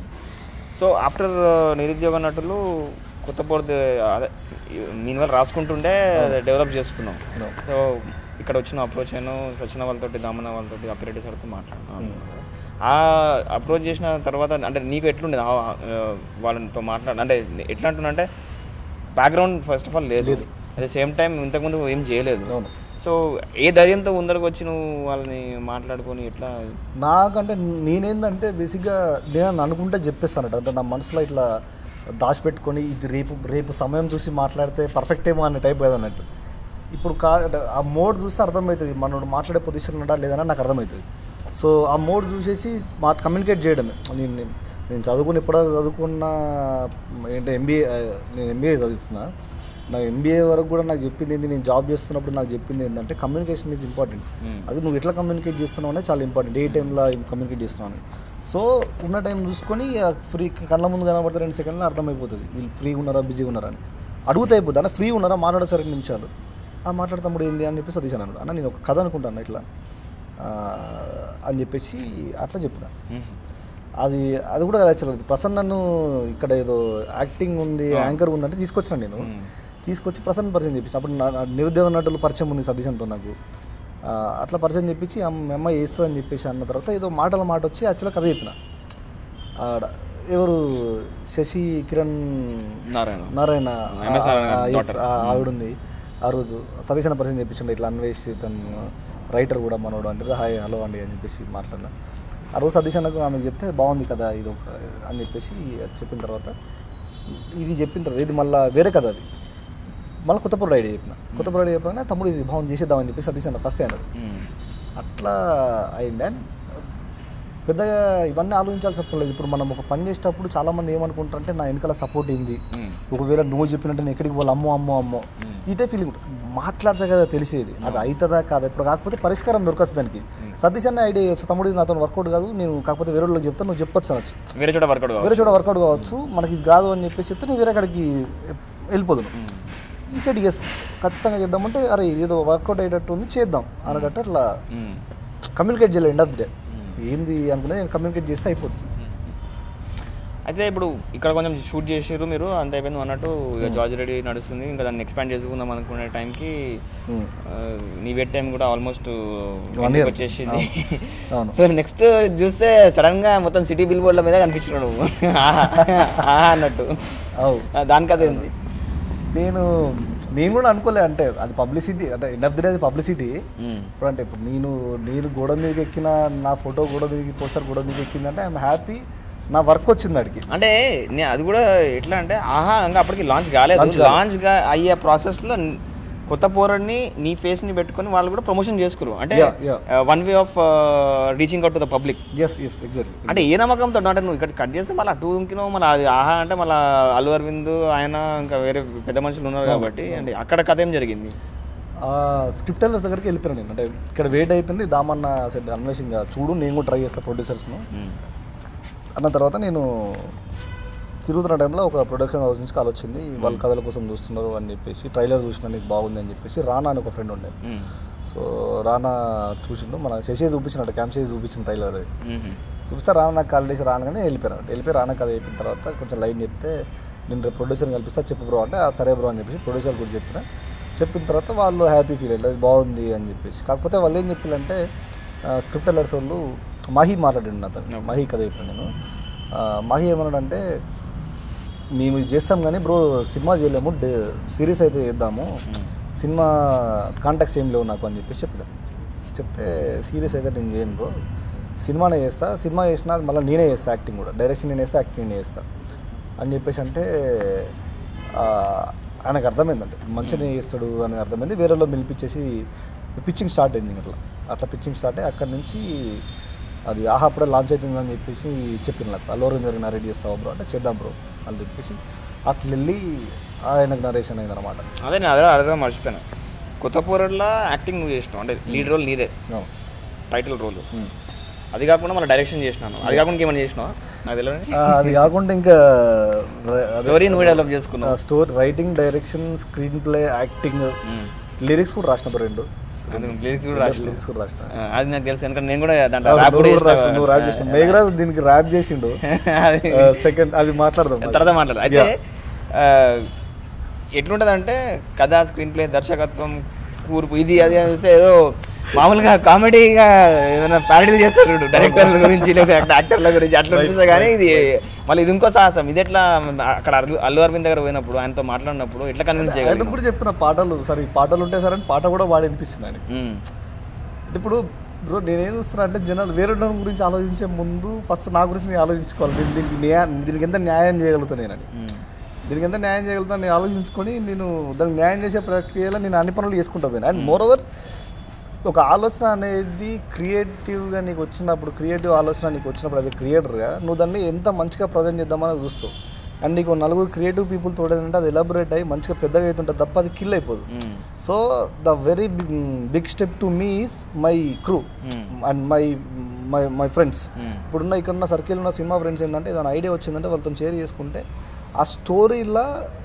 సో ఆఫ్టర్ నిరుద్యోగ నటులు కొత్త పొడితే అదే మీన్ వల్ల రాసుకుంటుండే డెవలప్ చేసుకున్నాం No. సో ఇక్కడ వచ్చిన అప్రోచ్ అయినా వచ్చిన వాళ్ళతోటి దామన వాళ్ళతోటి అప్పిరెడ్డి సార్తో మాట్లాడినాను ఆ అప్రోచ్ చేసిన తర్వాత అంటే నీకు ఎట్లుండేది ఆ, ఆ, వాళ్ళతో మాట్లాడ అంటే ఎట్లా అంటున్నా అంటే బ్యాక్గ్రౌండ్ ఫస్ట్ ఆఫ్ ఆల్ లేదు లేదు. అట్ ద సేమ్ టైం ఇంతకుముందు ఏం చేయలేదు అవును సో ఏ ధైర్యంతో ముందరకు వచ్చి నువ్వు వాళ్ళని మాట్లాడుకొని ఎట్లా నాకంటే నేనేందంటే బేసిక్గా నేను అనుకుంటే చెప్పేస్తానట అంటే నా మనసులో ఇట్లా దాచిపెట్టుకొని ఇది రేపు రేపు సమయం చూసి మాట్లాడితే పర్ఫెక్ట్ ఏమో అనే టైప్ కదా అన్నట్టు ఇప్పుడు కా ఆ మోడ్ చూస్తే అర్థమవుతుంది మనోడు మాట్లాడే పొజిషన్ ఉన్నాడా లేదన్నా నాకు అర్థమవుతుంది సో ఆ మోడ్ చూసేసి మా కమ్యూనికేట్ చేయడమే నేను నేను- నేను చదువుకుని ఎప్పుడో చదువుకున్న ఏంటి ఎంబీఏ నేను ఎంబీఏ చదువుకున్నా నాకు ఎంబీఏ వరకు కూడా నాకు చెప్పింది ఏంది నేను జాబ్ చేస్తున్నప్పుడు నాకు చెప్పింది ఏంటంటే కమ్యూనికేషన్ ఈజ్ ఇంపార్టెంట్ Hmm. అది నువ్వు ఎట్లా కమ్యూనికేట్ చేస్తున్నావు అనేది చాలా ఇంపార్టెంట్ ఏ టైంలో కమ్యూనికేట్ చేస్తున్నావు అని సో ఉన్న టైం చూసుకొని ఫ్రీ కళ్ళ ముందు కనబడితే రెండు సెకండ్లో అర్థమైపోతుంది వీళ్ళు ఫ్రీగా ఉన్నారా బిజీగా ఉన్నారా అని అడుగుతా అయిపోతుంది అంటే ఫ్రీ ఉన్నారా మాట్లాడే రెండు నిమిషాలు ఆ మాట్లాడే తమ్ముడు ఏంది అని చెప్పేసి సతీష్ అన్నాడు అన్న నేను ఒక కథ అనుకుంటాను ఇట్లా ఆ, అని చెప్పేసి అట్లా చెప్పిన అది అది కూడా యాక్చువల్ ప్రసన్న నన్ను ఇక్కడ ఏదో యాక్టింగ్ ఉంది యాంకర్ ఉందంటే తీసుకొచ్చిన నేను తీసుకొచ్చి ప్రసన్న పరిచయం చేపించిన అప్పుడు నా నా నిరుద్యోగ నటులు పరిచయం ఉంది సతీశంతో నాకు ఆ, అట్లా పరిచయం చెప్పించి అమ్మ అమ్మాయి వేస్తుందని చెప్పేసి అన్న తర్వాత ఏదో మాటల మాట వచ్చి యాక్చువల్గా కథ చెప్పిన ఆడ ఎవరు శశి కిరణ్ నారాయణ నారాయణ MS ఆ, నారాయణ ఆ, yes, daughter. ఆ, ఆవిడ ఉంది ఆ రోజు సతీశన పరిచయం చెప్పించండి ఇట్లా అన్వేషి తను రైటర్ కూడా మనోడు అంటే హాయ్ హలో అండి అని చెప్పేసి మాట్లాడినా ఆ రోజు సతీష్ అన్నకు ఆమెకు చెప్తే బాగుంది కదా ఇది ఒక అని చెప్పేసి అది చెప్పిన తర్వాత ఇది చెప్పిన తర్వాత ఇది మళ్ళీ వేరే కదా అది మళ్ళీ కొత్తపూర్ ఐడియా చెప్పిన కొత్తపూర్ ఐడియా చెప్పగానే తమ్ముడు ఇది బాగుంది చేసేద్దామని చెప్పి సతీష్ అన్న ఫస్ట్ అన్నాడు అట్లా అయింది అండ్ పెద్దగా ఇవన్నీ ఆలోచించాల్సి చెప్పలేదు ఇప్పుడు మనం ఒక పని చేసేటప్పుడు చాలామంది ఏమనుకుంటారంటే నా వెనకాల సపోర్ట్ ఏంది ఒకవేళ నువ్వు చెప్పినట్టు నేను ఎక్కడికి పోవాలి అమ్మో అమ్మో అమ్మో ఇదే ఫీలింగ్ ఉంటుంది మాట్లాడితే కదా తెలిసేది అది అవుతుందా కాదా ఇప్పుడు కాకపోతే పరిష్కారం దొరకచ్చు దానికి సతీష్ అన్న ఐడియా చేయొచ్చు తమ్ముడు ఇది నాతో వర్కౌట్ కాదు నేను కాకపోతే వేరే వాళ్ళకి చెప్తే నువ్వు చెప్పొచ్చు అనొచ్చు వేరే చోట వర్కౌట్ వేరే చోట వర్కౌట్ కావచ్చు మనకి ఇది కాదు అని చెప్పేసి చెప్తే నేను వేరే కాడికి వెళ్ళిపోదును ఈ సైడ్ ఎస్ ఖచ్చితంగా చేద్దామంటే అరే ఏదో వర్కౌట్ అయ్యేటట్టు ఉంది చేద్దాం అనేటట్టు అట్లా కమ్యూనికేట్ చేయాలి ఎండ్ ఆఫ్ ది డే ఏంది అనుకునే నేను కమ్యూనికేట్ చేస్తే అయిపోతుంది అయితే ఇప్పుడు ఇక్కడ కొంచెం షూట్ చేసారు మీరు అంత అయిపోయింది అన్నట్టు ఇక జార్జ్ రెడీ నడుస్తుంది ఇంకా దాన్ని ఎక్స్పాండ్ చేసుకుందాం అనుకునే టైంకి Hmm. ఆ, నీ వెట్ టైం కూడా ఆల్మోస్ట్ One year. వచ్చేసింది అవును. సో నెక్స్ట్ చూస్తే సడన్ గా మొత్తం సిటీ బిల్ బోర్డుల మీద కనిపించినాడు నువ్వు ఆహా, ఆహా అన్నట్టు అవు ఆ, దానికి అదే ఉంది నేను నేను కూడా అనుకోలే అంటే అది పబ్లిసిటీ అంటే ఎండ్ ఆఫ్ ది డే అది పబ్లిసిటీ Hmm. ఇప్పుడు అంటే ఇప్పుడు నేను నేను గోడ మీదకి ఎక్కిన నా ఫోటో గోడ మీదకి పోస్టర్ గోడ మీదకి ఎక్కిందంటే ఐఎమ్ హ్యాపీ నా వర్క్ వచ్చింది అడిగి అంటే నే అది కూడా ఎట్లా అంటే ఆహా ఇంకా అప్పటికి లాంచ్ కాలేదు Launch కాలేదు. లాంచ్ గా అయ్యే ప్రాసెస్ లో కొత్త పోరడ్ని నీ ఫేస్ ని పెట్టుకొని వాళ్ళు కూడా ప్రమోషన్ చేసుకురు అంటే Yeah, yeah. One way of reaching out to the public yes yes exactly అంటే ఏ నమ్మకంతో అంటే నువ్వు ఇక్కడ కట్ చేస్తే మళ్ళీ అటు దుంకినావు మళ్ళీ అది ఆహా అంటే మళ్ళీ అల్లు అరవింద్ ఆయన ఇంకా వేరే పెద్ద మనుషులు ఉన్నారు కాబట్టి అంటే అక్కడ కథ ఏం జరిగింది స్క్రిప్ట్ టెల్లర్స్ దగ్గరికి వెళ్ళిపోయాను నేను అంటే ఇక్కడ వెయిట్ అయిపోయింది దామన్న సెట్ అన్వేషింగ్ చూడు నేను కూడా ట్రై చేస్తాను ప్రొడ్యూసర్స్ను అన్న తర్వాత నేను తిరుగుతున్న టైంలో ఒక ప్రొడక్షన్ హౌస్ నుంచి కాల్ వచ్చింది వాళ్ళ కథల కోసం చూస్తున్నారు అని చెప్పేసి ట్రైలర్ చూసిన నీకు బాగుంది అని చెప్పేసి రానా అని ఒక ఫ్రెండ్ ఉండే సో రానా చూసిండు మన శశి చూపించినట్టు క్యాంప్ శశి చూపించిన ట్రైలర్ అది చూపిస్తే రానా నాకు కాల్ చేసి రానగానే వెళ్ళిపోయాను వెళ్ళిపోయి రానా కథ అయిపోయిన తర్వాత కొంచెం లైన్ చెప్తే నేను రేపు ప్రొడ్యూసర్ని కల్పిస్తా చెప్పు బ్రో అంటే "ఆ, సరే బ్రో అని చెప్పేసి ప్రొడ్యూసర్ కూడా చెప్పిన చెప్పిన తర్వాత వాళ్ళు హ్యాపీ ఫీల్ అయ్యారు అది బాగుంది అని చెప్పేసి కాకపోతే వాళ్ళు ఏం చెప్పారంటే స్క్రిప్ట్ వెళ్ళర్స్ వాళ్ళు మహి మాట్లాడండి నాతో మహి కథ చెప్పాను నేను ఆ, మహి ఏమన్నాడంటే మేము ఇది చేస్తాం కానీ బ్రో సినిమా చేయలేము సిరీస్ అయితే చేద్దాము సినిమా కాంటాక్ట్స్ ఏం లేవు నాకు అని చెప్పేసి చెప్పాను చెప్తే సీరియస్ అయితే నేను చేయను బ్రో సినిమానే చేస్తా సినిమా చేసినా మళ్ళీ నేనే చేస్తా యాక్టింగ్ కూడా డైరెక్షన్ నేను చేస్తా యాక్టింగ్ నేనే చేస్తా అని చెప్పేసి అంటే ఆ, ఆయనకు అర్థమైందంటే మంచిగా చేస్తాడు అని అర్థమైంది వేరేలో పిలిపించేసి పిచ్చింగ్ స్టార్ట్ అయింది అట్లా అట్లా పిచ్చింగ్ స్టార్ట్ అయ్యి అక్కడి నుంచి అది ఆహా అప్పుడే లాంచ్ అవుతుందని చెప్పేసి చెప్పిన నాకు అల్లూరు జరిగిన రెడీ చేస్తావా బ్రో అంటే చేద్దాం బ్రో అని చెప్పేసి అట్లా వెళ్ళి ఆయనకు నరేషన్ అయింది అనమాట అదే నేను అదే అదే మర్చిపోయాను కొత్త పోరడ్లా యాక్టింగ్ నువ్వు చేసినావు అంటే లీడ్ రోల్ నీదే టైటిల్ రోల్ అది కాకుండా మళ్ళీ డైరెక్షన్ చేసినాను అది కాకుండా ఏమైనా చేసినావా నాకు తెలియదు అది కాకుండా ఇంకా స్టోరీ నువ్వు డెవలప్ చేసుకున్నావు story writing direction screen play acting lyrics కూడా రాసిన బ్రో రెండు లిరిక్స్ కూడా రాసి లిరిక్స్ కూడా రాసిన అది నాకు తెలుసు ఎందుకంటే నేను కూడా దాంట్లో అవును, rap నువ్వు కూడా కూడా రాసిన, చేసినా. నువ్వు ర్యాప్ చేసిన మేఘరాజ్ దీనికి ర్యాప్ చేసిండు అది సెకండ్ అది మాట్లాడదాం తర్వాత మాట్లాడు అయితే ఆ, ఎట్లుంటదంటే కథ స్క్రీన్ ప్లే దర్శకత్వం కూర్పు ఇది అది అని చూస్తే ఏదో మామూలుగా కామెడీగా ఏమైనా ప్యారడీలు చేస్తారు డైరెక్టర్ల గురించి లేదా యాక్టర్ల గురించి అట్లా అనిపిస్తుంది కానీ ఇది మళ్ళీ ఇది ఇంకో సాహసం ఇది ఎట్లా అక్కడ అల్లు- అల్లు అరవింద్ దగ్గర పోయినప్పుడు ఆయనతో మాట్లాడినప్పుడు ఎట్లా కన్విన్స్ ఆయన చేయగలిగాం కూడా చెప్పిన పాటలు సరే ఈ పాటలు ఉంటే సరే అని పాట కూడా వాడి అనిపిస్తుంది ఆయనకి. ఉమ్, అంటే ఇప్పుడు బ్రో నేనేం చూస్తున్నా అంటే జనాలు వేరే వాళ్ళ గురించి ఆలోచించే ముందు ఫస్ట్ నా గురించి నేను ఆలోచించుకోవాలి నేను దీనికి న్యాయ దీనికి ఎంత న్యాయం చేయగలుగుతాను నేనని ఉమ్, దీనికి ఎంత న్యాయం చేయగలుగుతాను నేను ఆలోచించుకొని నేను దానికి న్యాయం చేసే ప్రక్రియలో నేను అన్ని పనులు చేసుకుంటా పోయినా అండ్ మోర్ ఓవర్ ఒక ఆలోచన అనేది క్రియేటివ్గా నీకు వచ్చినప్పుడు క్రియేటివ్ ఆలోచన నీకు వచ్చినప్పుడు అది క్రియేటర్గా నువ్వు దాన్ని ఎంత మంచిగా ప్రజెంట్ చేద్దామని చూస్తావు అండ్ నీకు నలుగురు క్రియేటివ్ పీపుల్ తోడేదంటే అది ఎలాబొరేట్ అయ్యి మంచిగా పెద్దగా అవుతుంటుంది తప్ప అది కిల్ అయిపోదు um, so the very big step to me is my crew Hmm. And my my my friends um, ఇప్పుడున్న ఇక్కడ ఉన్న సర్కిల్ ఉన్న సినిమా ఫ్రెండ్స్ ఏంటంటే ఏదైనా ఐడియా వచ్చిందంటే వాళ్ళతో షేర్ చేసుకుంటే ఆ స్టోరీలా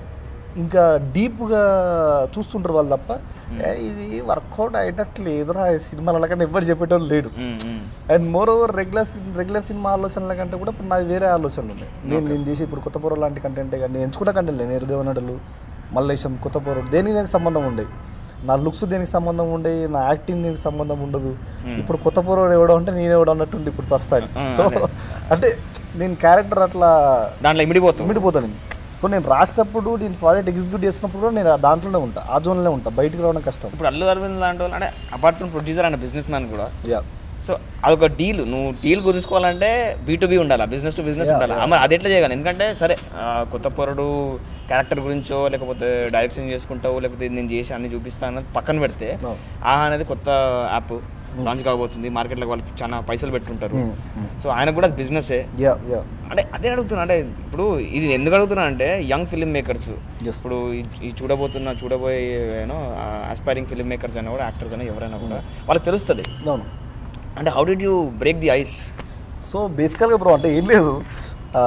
ఇంకా డీప్గా చూస్తుంటారు వాళ్ళు తప్ప "ఏ, ఇది వర్కౌట్ అయ్యేటట్లేదురా ఈ సినిమాల కంటే ఎవరు చెప్పేటోళ్ళు లేడు um, um, and more over regular regular cinema ఆలోచనల కంటే కూడా ఇప్పుడు నాది వేరే ఆలోచనలు ఉన్నాయి నేను నేను చేసి ఇప్పుడు కొత్త పొర లాంటి కంటెంటే కానీ నేను ఎంచుకుంటా కంటెంట్ నేను ఎరుదేవనడలు మల్లేశం కొత్త పొర దేనికి దేనికి సంబంధం ఉండే నా లుక్స్ దేనికి సంబంధం ఉండే నా యాక్టింగ్ దేనికి సంబంధం ఉండదు Hmm. ఇప్పుడు కొత్త పొర ఎవడో అంటే నేను ఎవడో అన్నట్టుంది ఇప్పుడు ప్రస్తుతానికి Ah, సో అదే. అంటే నేను క్యారెక్టర్ అట్లా దాంట్లో ఇమిడిపోతాం మిడిపోతాను సో నేను రాసేటప్పుడు నేను ప్రాజెక్ట్ ఎగ్జిక్యూట్ చేసినప్పుడు కూడా నేను ఆ దాంట్లోనే ఉంటా ఆ జోన్లోనే ఉంటా బయటికి రావడం కష్టం ఇప్పుడు అల్లు అరవింద్ లాంటి వాళ్ళు అంటే apart from producer and business man కూడా యా సో అదొక డీల్ నువ్వు డీల్ కుదుర్చుకోవాలంటే బీ టు బీ ఉండాలి బిజినెస్ టు బిజినెస్ Yeah, ఉండాలి yeah. మరి అది ఎట్లా చేయగలను ఎందుకంటే సరే ఆ, కొత్త పొరడు క్యారెక్టర్ గురించో లేకపోతే డైరెక్షన్ చేసుకుంటావు లేకపోతే ఇది నేను చేసి అన్ని చూపిస్తాను అన్నది పక్కన పెడితే No. ఆహా అనేది కొత్త యాప్ లాంచ్ కాబోతుంది మార్కెట్లో వాళ్ళు చాలా పైసలు పెట్టుంటారు Hmm, hmm. సో ఆయన కూడా బిజినెస్ యా యా అంటే అదే అడుగుతున్నా అంటే ఇప్పుడు ఇది ఎందుకు అడుగుతున్నా అంటే యంగ్ ఫిల్మ్ మేకర్స్ Yes. ఇప్పుడు ఈ- ఈ చూడబోతున్న చూడబోయే యూనో ఆస్పైరింగ్ ఫిల్మ్ మేకర్స్ అయినా కూడా యాక్టర్స్ అయినా ఎవరైనా కూడా వాళ్ళకి తెలుస్తుంది అవును అంటే how did you break the ice so బేసికల్గా బ్రో అంటే ఏం లేదు ఆ,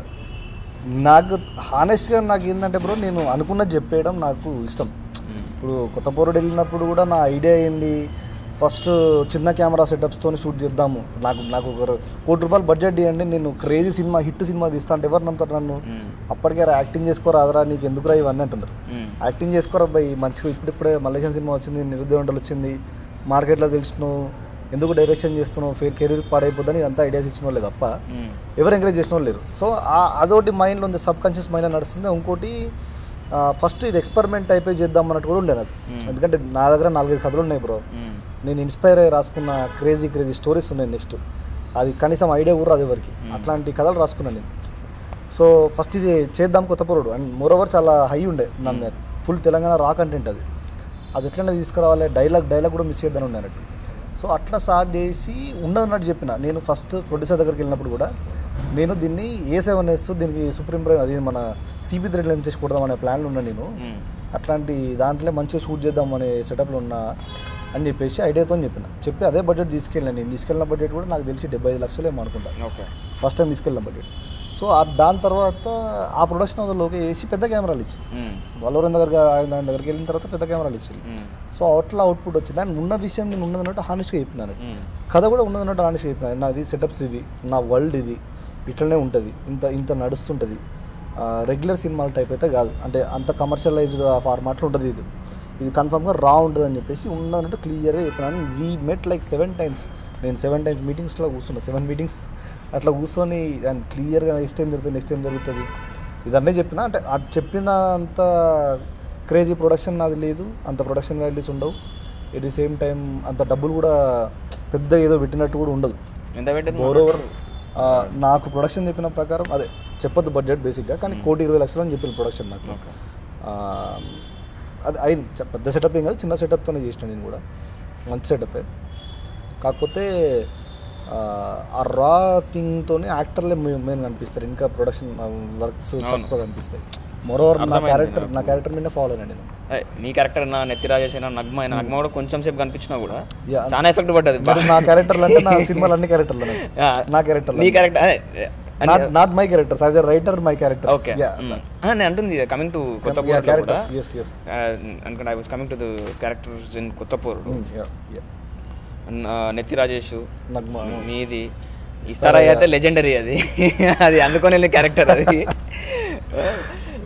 నాకు హానెస్ట్గా నాకు ఏంటంటే బ్రో నేను అనుకున్నది చెప్పేయడం నాకు ఇష్టం ఇప్పుడు కొత్త పోరుడు వెళ్ళినప్పుడు కూడా నా ఐడియా ఏంది ఫస్ట్ చిన్న కెమెరా సెటప్స్తో షూట్ చేద్దాము నాకు నాకు ఒక కోటి రూపాయలు బడ్జెట్ ఇవ్వండి నేను క్రేజీ సినిమా హిట్ సినిమా తీస్తా అంటే ఎవరు నమ్ముతారు నన్ను అప్పటికే రా యాక్టింగ్ చేసుకోరాదరా నీకు ఎందుకురా ఇవన్నీ అంటున్నారు యాక్టింగ్ చేసుకోరా అబ్బాయి మంచిగా ఇప్పుడిప్పుడే మలేషియన్ సినిమా వచ్చింది నిరుద్యోగంటలు వచ్చింది మార్కెట్లో తెలిసినావు ఎందుకు డైరెక్షన్ చేస్తున్నావు ఫేర్ కెరీర్ పాడైపోద్దని ఇదంతా ఐడియాస్ ఇచ్చిన వాళ్ళే తప్ప ఎవరు ఎంకరేజ్ చేసిన వాళ్ళు లేరు సో ఆ- అదొకటి మైండ్లో ఉంది సబ్ కాన్షియస్ మైండ్లో నడుస్తుంది ఇంకోటి ఫస్ట్ ఇది ఎక్స్పెరిమెంట్ అయిపోయి చేద్దాం అన్నట్టు కూడా ఉండే నాకు Hmm. ఎందుకంటే నా దగ్గర నాలుగైదు కథలు ఉన్నాయి బ్రో నేను ఇన్స్పైర్ అయ్యి రాసుకున్న క్రేజీ క్రేజీ స్టోరీస్ ఉన్నాయి నెక్స్ట్ అది కనీసం ఐడియా కూడా అది ఎవరికి Hmm. అట్లాంటి కథలు రాసుకున్నాను నేను సో ఫస్ట్ ఇది చేద్దాం కొత్త పొరుడు అండ్ మోర్ ఓవర్ చాలా హై ఉండే నా మీద ఫుల్ తెలంగాణ రా కంటెంట్ అది అది ఎట్లనే తీసుకురావాలి డైలాగ్ డైలాగ్ కూడా మిస్ చేద్దాం ఉండే అన్నట్టు సో అట్లా స్టార్ట్ చేసి ఉన్నదన్నట్టు చెప్పిన నేను ఫస్ట్ ప్రొడ్యూసర్ దగ్గరికి వెళ్ళినప్పుడు కూడా నేను దీన్ని ఏ సెవెన్ ఎస్ దీనికి సుప్రీం ప్రైమ్ అది మన సిబి థ్రెడ్ నుంచి చేసి కొడదాం అనే ప్లాన్లో ఉన్నా నేను అట్లాంటి దాంట్లో మంచిగా షూట్ చేద్దాం అనే సెటప్లో ఉన్నా అని చెప్పేసి ఐడియాతో చెప్పిన చెప్పి అదే బడ్జెట్ తీసుకెళ్ళాను నేను తీసుకెళ్ళిన బడ్జెట్ కూడా నాకు తెలిసి డెబ్బై ఐదు లక్షలు ఏమో అనుకుంటా ఓకే ఫస్ట్ టైం తీసుకెళ్ళిన బడ్జెట్ సో ఆ దాని తర్వాత ఆ ప్రొడక్షన్ హౌస్లోకి వేసి పెద్ద కెమెరాలు ఇచ్చి వల్లవరం దగ్గర ఆయన దగ్గరికి వెళ్ళిన తర్వాత పెద్ద కెమెరాలు ఇచ్చి సో అట్లా అవుట్పుట్ వచ్చింది అండ్ ఉన్న విషయం నేను ఉన్నదన్నట్టు హానెస్ట్గా చెప్పినాను కథ కూడా ఉన్నదన్నట్టు హానెస్ట్ చెప్పినాను నాది సెటప్స్ ఇవి నా వరల్డ్ ఇది ఇట్లనే ఉంటుంది ఇంత ఇంత నడుస్తుంటుంది రెగ్యులర్ సినిమాల టైప్ అయితే కాదు అంటే అంత కమర్షియలైజ్డ్ ఆ ఫార్మాట్లో ఉంటుంది ఇది ఇది కన్ఫామ్గా రా ఉంటుంది అని చెప్పేసి ఉన్నదన్నట్టు క్లియర్గా చెప్పినాను we met like seven times నేను సెవెన్ టైమ్స్ మీటింగ్స్లో కూర్చున్నా సెవెన్ మీటింగ్స్ అట్లా కూర్చొని అండ్ క్లియర్గా నెక్స్ట్ టైం జరుగుతుంది నెక్స్ట్ టైం జరుగుతుంది ఇదన్నీ చెప్పిన అంటే అది చెప్పిన అంత క్రేజీ ప్రొడక్షన్ నాది లేదు అంత ప్రొడక్షన్ వాల్యూస్ ఉండవు ఎట్ ది సేమ్ టైం అంత డబ్బులు కూడా పెద్ద ఏదో పెట్టినట్టు కూడా ఉండదు ఎంత పెట్టింది మోర్ ఓవర్ నాకు ప్రొడక్షన్ చెప్పిన ప్రకారం అదే చెప్పొద్దు బడ్జెట్ బేసిక్గా కానీ కోటి ఇరవై లక్షలు అని చెప్పిన ప్రొడక్షన్ నాకు Okay. ఆ, అది అయింది చ- పెద్ద సెటప్ ఏం కాదు చిన్న సెటప్తోనే చేసిన నేను కూడా మంచి సెటపే కాకపోతే ఆ, ఆ రా థింగ్తోనే యాక్టర్లే మెయిన్ కనిపిస్తారు ఇంకా ప్రొడక్షన్ వర్క్స్ అవును. తక్కువ కనిపిస్తాయి మోరోవర్ నా అర్థమైంది క్యారెక్టర్ నాకు. నా క్యారెక్టర్ మీద ఫాలో అయినా నేను అదే, నీ క్యారెక్టర్ అయినా నెత్తి రాజేష్ అయినా నగ్మ అయినా నగ్మ కూడా కొంచెం సేపు కనిపించినా కూడా Yeah. చాలా ఎఫెక్ట్ పడ్డది మరి నా క్యారెక్టర్లు అంటే నా సినిమాలు అన్ని క్యారెక్టర్లు Yeah. నా క్యారెక్టర్ నీ character not my character as a writer my character okay నేను అంటుంది కమింగ్ టు కొత్త క్యారెక్టర్స్ ఎస్ ఎస్ అనుకుంటే I was coming to the characters in కొత్త పోరుడు నెత్తి రాజేష్ నగ్మ మీది ఇస్తారా అయితే లెజెండరీ అది అది అందుకొని వెళ్ళిన క్యారెక్టర్ అది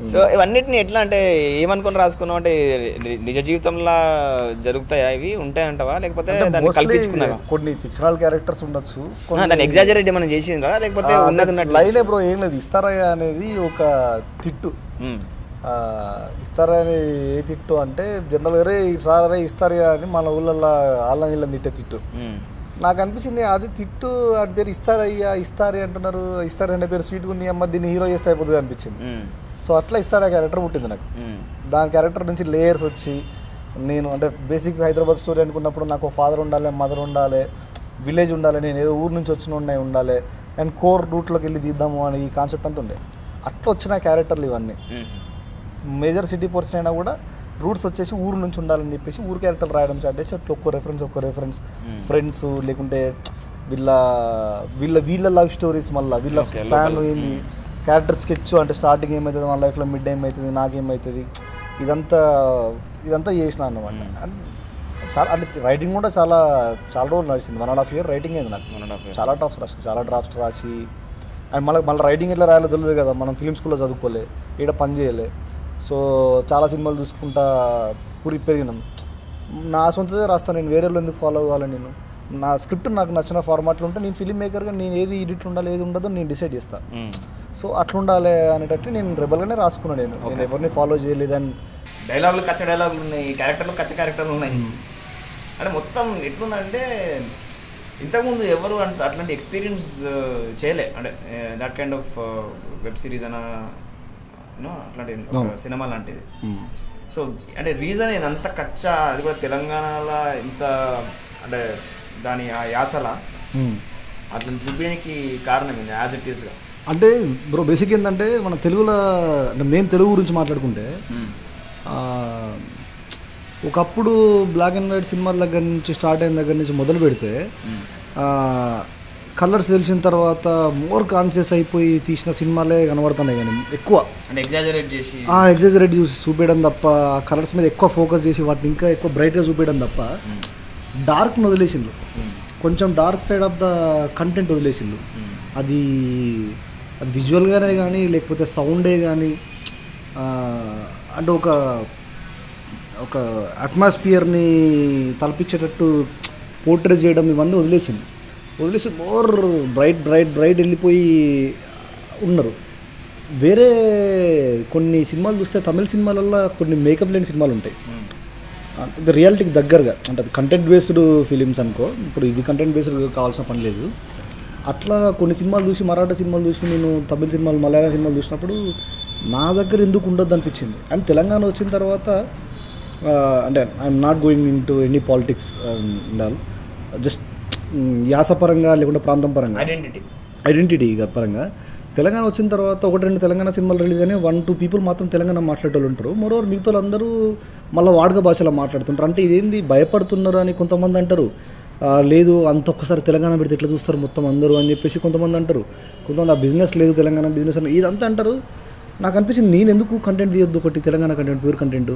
సో ఇవన్నిటిని ఎట్లా అంటే ఏమనుకొని రాసుకున్నావు అంటే ని- నిజ జీవితంలో జరుగుతాయా ఇవి ఉంటాయంటవా లేకపోతే అంటే దాన్ని mostly కల్పించుకున్నావా కొన్ని ఫిక్షనల్ క్యారెక్టర్స్ ఉండొచ్చు ఆ, దాన్ని ఎగ్జాజరేట్ ఏమైనా చేసిండ్రా లేకపోతే ఉన్నది ఉన్నట్టు లైనే బ్రో ఏం లేదు ఇస్తారయ్య అనేది ఒక తిట్టు ఉమ్, ఆ, ఇస్తారా అని ఏ తిట్టు అంటే జనరల్గా రే సారే ఇస్తారయ్యా అని మన ఊళ్ళల్లో ఆళ్ళ వీళ్ళని తిట్టే తిట్టు ఉమ్, నాకు అనిపించింది అది తిట్టు అది పేరు ఇస్తారయ్యా ఇస్తారే అంటున్నారు ఇస్తారు అనే పేరు స్వీట్గా ఉంది అమ్మ దీన్ని హీరో చేస్తే అయిపోతుంది అనిపించింది ఉమ్, సో అట్లా ఇస్తారా క్యారెక్టర్ పుట్టింది నాకు ఉమ్, దాని క్యారెక్టర్ నుంచి లేయర్స్ వచ్చి నేను అంటే బేసిక్ హైదరాబాద్ స్టోరీ అనుకున్నప్పుడు నాకు ఫాదర్ ఉండాలి మదర్ ఉండాలి విలేజ్ ఉండాలి నేను ఏదో ఊరు నుంచి వచ్చిన ఉన్నాయి ఉండాలి అండ్ కోర్ రూట్లోకి వెళ్ళి తీద్దాము అని ఈ కాన్సెప్ట్ అంతా ఉండే అట్లా వచ్చిన క్యారెక్టర్లు ఇవన్నీ ఉమ్, మేజర్ సిటీ పోర్షన్ అయినా కూడా రూట్స్ వచ్చేసి ఊరు నుంచి ఉండాలని చెప్పేసి ఊరు క్యారెక్టర్ రాయడం స్టార్ట్ చేసి అట్లా ఒక్కో రెఫరెన్స్ ఒక్కో రెఫరెన్స్ Hmm. ఫ్రెండ్స్ లేకుంటే వీళ్ళ వీళ్ళ వీళ్ళ లవ్ స్టోరీస్ మళ్ళీ వీళ్ళ Okay, ప్లాన్ local. ఏంది క్యారెక్టర్ స్కెచ్ అంటే స్టార్టింగ్ ఏమవుతుంది మన లైఫ్లో మిడ్ ఏమవుతుంది నాకేమవుతుంది ఇదంతా ఇదంతా చేసిన అన్నమాట Hmm. And చాలా అంటే రైటింగ్ కూడా చాలా చాలా రోజులు నడిచింది one and half year writing అయింది నాకు one and a half year. చాలా డ్రాఫ్ట్స్ రాసి చాలా డ్రాఫ్ట్స్ రాసి అండ్ మళ్ళీ మళ్ళీ రైటింగ్ ఎట్లా రాయాలో తెలియదు కదా మనం ఫిలిం స్కూల్లో చదువుకోలే ఈడ పని చేయలే సో చాలా సినిమాలు చూసుకుంటా పూరి పెరిగినాం నా సొంతదే రాస్తాను నేను వేరే వాళ్ళు ఎందుకు ఫాలో అవ్వాలి నేను నా స్క్రిప్ట్ నాకు నచ్చిన ఫార్మాట్లో ఉంటే నేను ఫిలిం మేకర్గా నేను ఏది ఎడిట్లు ఉండాలి ఏది ఉండదో నేను డిసైడ్ చేస్తాను ఉమ్. సో అట్లా ఉండాలి అనేటట్టు నేను రెబల్గానే రాసుకున్నాను నేను నేను ఎవరిని ఫాలో చేయలేదని డైలాగులు కచ్చ డైలాగులు ఉన్నాయి క్యారెక్టర్లు కచ్చ క్యారెక్టర్లు ఉన్నాయి అంటే మొత్తం ఎట్లుందంటే ఇంతకుముందు ఎవరు అంత అట్లాంటి ఎక్స్పీరియన్స్ చేయలే అంటే that kind of web series అన యూనో అట్లాంటి ఒక అవును. సినిమా లాంటిది సో అంటే రీజన్ ఇదంతా కచ్చ అది కూడా తెలంగాణలో ఇంత అంటే దాని ఆ యాసల అట్లా చూపించడానికి కారణం ఏంది యాజ్ ఇట్ ఈస్గా అంటే బ్రో బేసిక్ ఏంటంటే మన తెలుగులో అంటే మెయిన్ తెలుగు గురించి మాట్లాడుకుంటే ఆ, ఒకప్పుడు బ్లాక్ అండ్ వైట్ సినిమాల దగ్గర నుంచి స్టార్ట్ అయిన దగ్గర నుంచి మొదలు పెడితే కలర్స్ తెలిసిన తర్వాత మోర్ కాన్షియస్ అయిపోయి తీసిన సినిమాలే కనబడుతున్నాయి కానీ ఎక్కువ అంటే ఎగ్జాజరేట్ చేసి ఎగ్జాజరేట్ చూసి చూపించడం తప్ప కలర్స్ మీద ఎక్కువ ఫోకస్ చేసి వాటిని ఇంకా ఎక్కువ బ్రైట్గా చూపించడం తప్ప డార్క్ని వదిలేసిండ్రు కొంచెం dark side of the content వదిలేసిండ్రు అది అది విజువల్గానే కానీ లేకపోతే సౌండే కానీ అంటే ఒక ఒక అట్మాస్ఫియర్ని తలపించేటట్టు పోర్ట్రే చేయడం ఇవన్నీ వదిలేసింది వదిలేసి మోర్ బ్రైట్ బ్రైట్ బ్రైట్ వెళ్ళిపోయి ఉన్నారు వేరే కొన్ని సినిమాలు చూస్తే తమిళ సినిమాలల్లో కొన్ని మేకప్ లేని సినిమాలు ఉంటాయి ఇది రియాలిటీకి దగ్గరగా అంటే అది కంటెంట్ బేస్డ్ ఫిలిమ్స్ అనుకో ఇప్పుడు ఇది కంటెంట్ బేస్డ్ కావాల్సిన పని లేదు అట్లా కొన్ని సినిమాలు చూసి మరాఠా సినిమాలు చూసి నేను తమిళ సినిమాలు మలయాళం సినిమాలు చూసినప్పుడు నా దగ్గర ఎందుకు ఉండొద్దు అనిపించింది అండ్ తెలంగాణ వచ్చిన తర్వాత ఆ, అంటే I'm not going in to any politics ఉండాలి జస్ట్ యాసపరంగా లేకుంటే ప్రాంతం పరంగా ఐడెంటిటీ ఐడెంటిటీ పరంగా తెలంగాణ వచ్చిన తర్వాత ఒకటి రెండు తెలంగాణ సినిమాలు రిలీజ్ అయినాయి వన్ టూ పీపుల్ మాత్రం తెలంగాణ మాట్లాడేవాళ్ళు ఉంటారు మరోవర్ మిగతా వాళ్ళందరూ మళ్ళీ వాడుక భాషలో మాట్లాడుతుంటారు అంటే ఇదేంది భయపడుతున్నారు అని కొంతమంది అంటారు ఆ, లేదు అంత ఒక్కసారి తెలంగాణ పెడితే ఎట్లా చూస్తారు మొత్తం అందరూ అని చెప్పేసి కొంతమంది అంటారు కొంతమంది ఆ బిజినెస్ లేదు తెలంగాణ బిజినెస్ అని ఇదంతా అంటారు నాకు అనిపించింది నేను ఎందుకు కంటెంట్ తీయొద్దు ఒకటి Telangana content pure content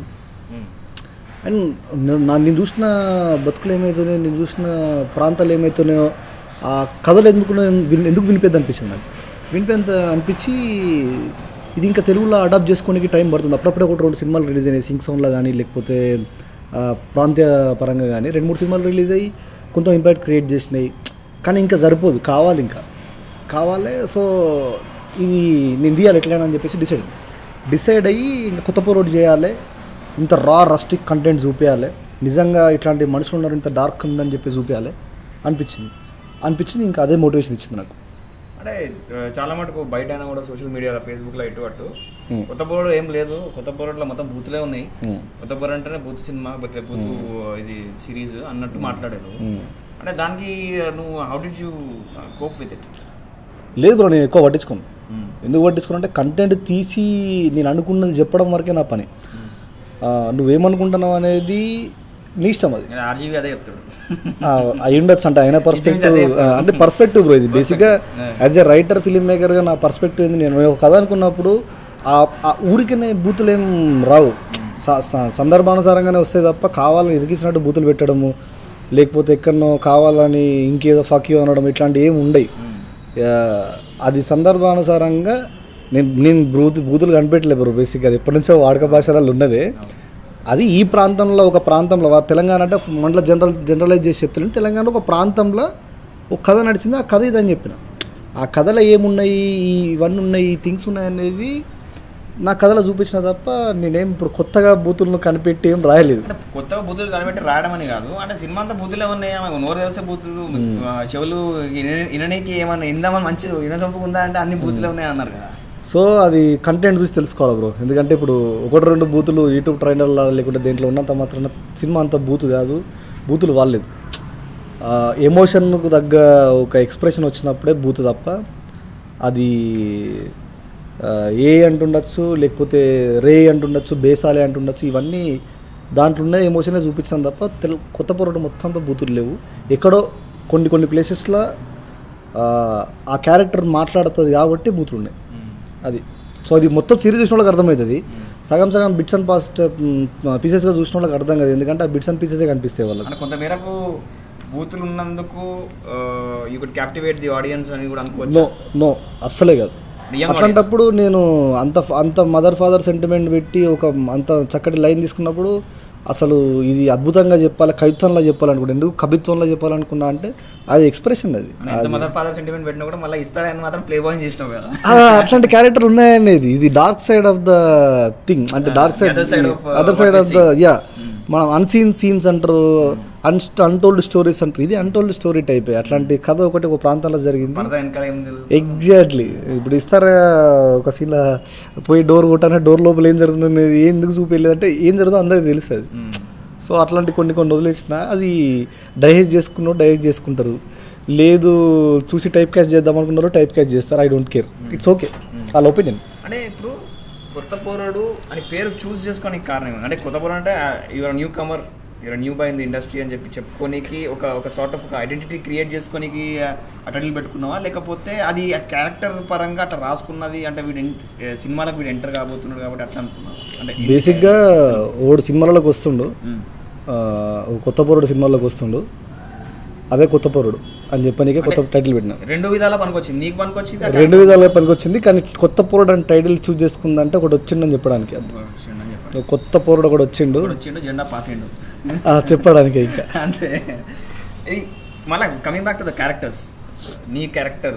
and న- నా నేను చూసిన బతుకులు ఏమవుతున్నాయో నేను చూసిన ప్రాంతాలు ఏమవుతున్నాయో ఆ కథలు ఎందుకు విన్- ఎందుకు వినిపేది అనిపించింది నాకు వినిపేంత అనిపించి ఇది ఇంకా తెలుగులో అడాప్ట్ చేసుకోనికి టైం పడుతుంది అప్పుడప్పుడే ఒకటి రెండు సినిమాలు రిలీజ్ అయినాయి సింగ్ సౌండ్లో కానీ లేకపోతే ఆ, ప్రాంతీయ పరంగా కానీ రెండు మూడు సినిమాలు రిలీజ్ అయ్యి కొంత ఇంపాక్ట్ క్రియేట్ చేసినాయి కానీ ఇంకా సరిపోదు కావాలి ఇంకా కావాలి సో ఇది నేను తీయాలి ఎట్లయినా అని చెప్పేసి డిసైడ్ డిసైడ్ అయ్యి ఇంకా కొత్త పోరోడ్ చేయాలి ఇంత రా రస్టిక్ కంటెంట్ చూపించాలి నిజంగా ఇట్లాంటి మనుషులు ఉన్నారు ఇంత డార్క్ ఉందని చెప్పి చూపించాలి అనిపించింది అనిపించింది ఇంకా అదే మోటివేషన్ ఇచ్చింది నాకు అంటే ఆ, చాలా మటుకు బయట అయినా కూడా సోషల్ మీడియాలో ఫేస్బుక్లో ఇటు అటు Hmm. కొత్త బోర్డు ఏం లేదు కొత్త బోర్డులో మొత్తం బూతులే ఉన్నాయి Hmm. కొత్త బోర్డు అంటేనే బూత్ సినిమా బట్ బూత్ ఇది సిరీస్ అన్నట్టు మాట్లాడేది Hmm. అంటే దానికి నువ్వు how did you cope with it లేదు బ్రో నేను ఎక్కువ పట్టించుకోను ఎందుకు పట్టించుకోను అంటే కంటెంట్ తీసి నేను అనుకున్నది చెప్పడం వరకే నా పని ఆ, నువ్వేమనుకుంటున్నావు అనేది నీ ఇష్టం అది ఆర్జీవి అదే చెప్తాడు ఆ, అయి ఉండొచ్చు అంటే ఆయన పర్స్పెక్టివ్ అదే చెప్తాను. అంటే పర్స్పెక్టివ్ బ్రో ఇది బేసిక్గా Yeah. As a writer film మేకర్గా నా పర్స్పెక్టివ్ ఏంది నేను ఒక కథ అనుకున్నప్పుడు ఆ ఆ ఊరికనే బూతులు ఏం రావు స- స- సందర్భానుసారంగానే వస్తాయి తప్ప కావాలని ఇరికించినట్టు బూతులు పెట్టడము లేకపోతే ఎక్కడనో కావాలని ఇంకేదో ఫక్ యూ అనడం ఇట్లాంటివి ఏమి ఉండయి ఆ, అది సందర్భానుసారంగా నేను నేను బూత్ బూతులు కనిపెట్టలే బ్రో బేసిక్గా అది ఎప్పటి నుంచో వాడక భాషలలో ఉన్నదే అది ఈ ప్రాంతంలో ఒక ప్రాంతంలో వా- తెలంగాణ అంటే మండల జనరల్ జనరలైజ్ చేసి చెప్తున్నాను తెలంగాణ ఒక ప్రాంతంలో ఒక కథ నడిచింది ఆ కథ ఇదని చెప్పిన ఆ కథలో ఏమున్నాయి ఈ ఇవన్నీ ఉన్నాయి ఈ థింగ్స్ ఉన్నాయి అనేది నా కథలో చూపించిన తప్ప నేనేం ఇప్పుడు కొత్తగా బూతులను కనిపెట్టి ఏం రాయలేదు అంటే కొత్తగా బూతులు కనిపెట్టి రాయడం అని కాదు అంటే సినిమా అంతా బూతులు ఏమన్నాయి ఆమె నోరు తెలిసే బూతులు ఆ, చెవులు ఇన- ఇననీకి ఏమన్నా ఇందామని మంచి ఇనసొంపు ఉందా అంటే అన్ని బూతులే ఉన్నాయి అన్నారు కదా సో అది కంటెంట్ చూసి తెలుసుకోవాలి బ్రో ఎందుకంటే ఇప్పుడు ఒకటి రెండు బూతులు యూట్యూబ్ ట్రైనర్లో లేకుంటే దేంట్లో ఉన్నంత మాత్రాన సినిమా అంత బూతు కాదు బూతులు వాళ్ళలేదు ఎమోషన్కు తగ్గ ఒక ఎక్స్ప్రెషన్ వచ్చినప్పుడే బూతు తప్ప అది ఆ, ఏ అంటుండొచ్చు లేకపోతే రే అంటుండొచ్చు బేసాలే అంటుండొచ్చు ఇవన్నీ దాంట్లో ఉన్న ఎమోషనే చూపించాను తప్ప తెలు కొత్త పొరటు మొత్తంలో బూతులు లేవు ఎక్కడో కొన్ని కొన్ని ప్లేసెస్లో ఆ క్యారెక్టర్ మాట్లాడుతుంది కాబట్టి బూతులు ఉన్నాయి అది సో అది మొత్తం సిరీస్ చూసిన వాళ్ళకి అర్థమవుతుంది సగం సగం బిట్స్ అండ్ పాస్ట్ పీసెస్గా చూసిన వాళ్ళకి అర్థం కాదు ఎందుకంటే ఆ బిట్స్ అండ్ పీసెసే కనిపిస్తాయి వాళ్ళకి అంటే కొంత మేరకు బూతులు ఉన్నందుకు you could captivate the audience అని కూడా నో అనుకోవచ్చు నో అస్సలే కాదు Young అట్లాంటప్పుడు నేను అంత అంత మదర్ ఫాదర్ సెంటిమెంట్ పెట్టి ఒక అంత చక్కటి లైన్ తీసుకున్నప్పుడు అసలు ఇది అద్భుతంగా చెప్పాలి కవిత్వంలో చెప్పాలనుకుంటా ఎందుకు కవిత్వంలో చెప్పాలనుకున్నా అంటే అది ఎక్స్ప్రెషన్ అది ఎంత మదర్ ఫాదర్ సెంటిమెంట్ పెట్టినా కూడా మళ్ళీ ఇస్తారని మాత్రం ప్లే బాయ్ చేసినావు కదా ఆ, అట్లాంటి క్యారెక్టర్ ఉన్నాయనేది ఇది dark side of the thing అంటే dark side other side of, uh, other what side we of the యా మనం అన్సీన్ సీన్స్ అంటారు అన్ అన్టోల్డ్ స్టోరీస్ అంటారు ఇది అన్టోల్డ్ స్టోరీ టైప్ అట్లాంటి కథ ఒకటి ఒక ప్రాంతంలో జరిగింది పరద వెనకాల ఏం తెలుసు ఎగ్జాక్ట్లీ ఇప్పుడు ఇస్తారా ఒక సీన్లో పోయి డోర్ కొట్టానే డోర్ లోపల ఏం జరుగుతుంది ఏం ఎందుకు చూపించలేదు అంటే ఏం జరుగుతుందో అందరికీ తెలుస్తుంది మ్మ్. సో అట్లాంటి కొన్ని కొన్ని వదిలేసిన అది డైజెస్ట్ చేసుకున్నారు డైజెస్ట్ చేసుకుంటారు లేదు చూసి టైప్ క్యాచ్ చేద్దాం అనుకున్నారు టైప్ క్యాచ్ చేస్తారు I don't care it's okay వాళ్ళ ఒపీనియన్ అంటే ఇప్పుడు కొత్త పోరాడు అని పేరు చూస్ చేసుకోనికి కారణం ఏమి? అంటే కొత్త పోరాడు అంటే your newcomer your newbie in the industry అని చెప్పి చెప్పుకోనికి ఒక ఒక సార్ట్ ఆఫ్ ఒక ఐడెంటిటీ క్రియేట్ చేసుకోనికి అటెండ్ పెట్టుకున్నావా లేకపోతే అది ఆ క్యారెక్టర్ పరంగా అట్లా రాసుకున్నది అంటే వీడు en- ఏ, సినిమాలకు వీడు ఎంటర్ కాబోతున్నాడు కాబట్టి అట్లా అనుకున్నావు అంటే బేసిక్గా ఓడు సినిమాలకు వస్తుండు మ్మ్. ఆ, ఓ కొత్త పౌరుడు సినిమాలోకి వస్తుండు అదే కొత్త పౌరుడు అని చెప్పనీకే కొత్త టైటిల్ పెట్టిన రెండు విధాలా పనికొచ్చింది నీకు పనికొచ్చింది ఆ రెండు విధాలుగా పనికొచ్చింది కానీ కొత్త పౌరుడు అని టైటిల్ చూస్ చేసుకుందంటే ఒకటి వచ్చిండని చెప్పడానికి character వచ్చిండు అని చెప్పాడు. కొత్త పౌరుడు ఒకటి వచ్చిండు ఇప్పుడు వచ్చిండు జెండా పాతిండు ఆ, చెప్పడానికి ఇంకా అంతే ఇది మళ్ళీ coming back to the characters నీ క్యారెక్టర్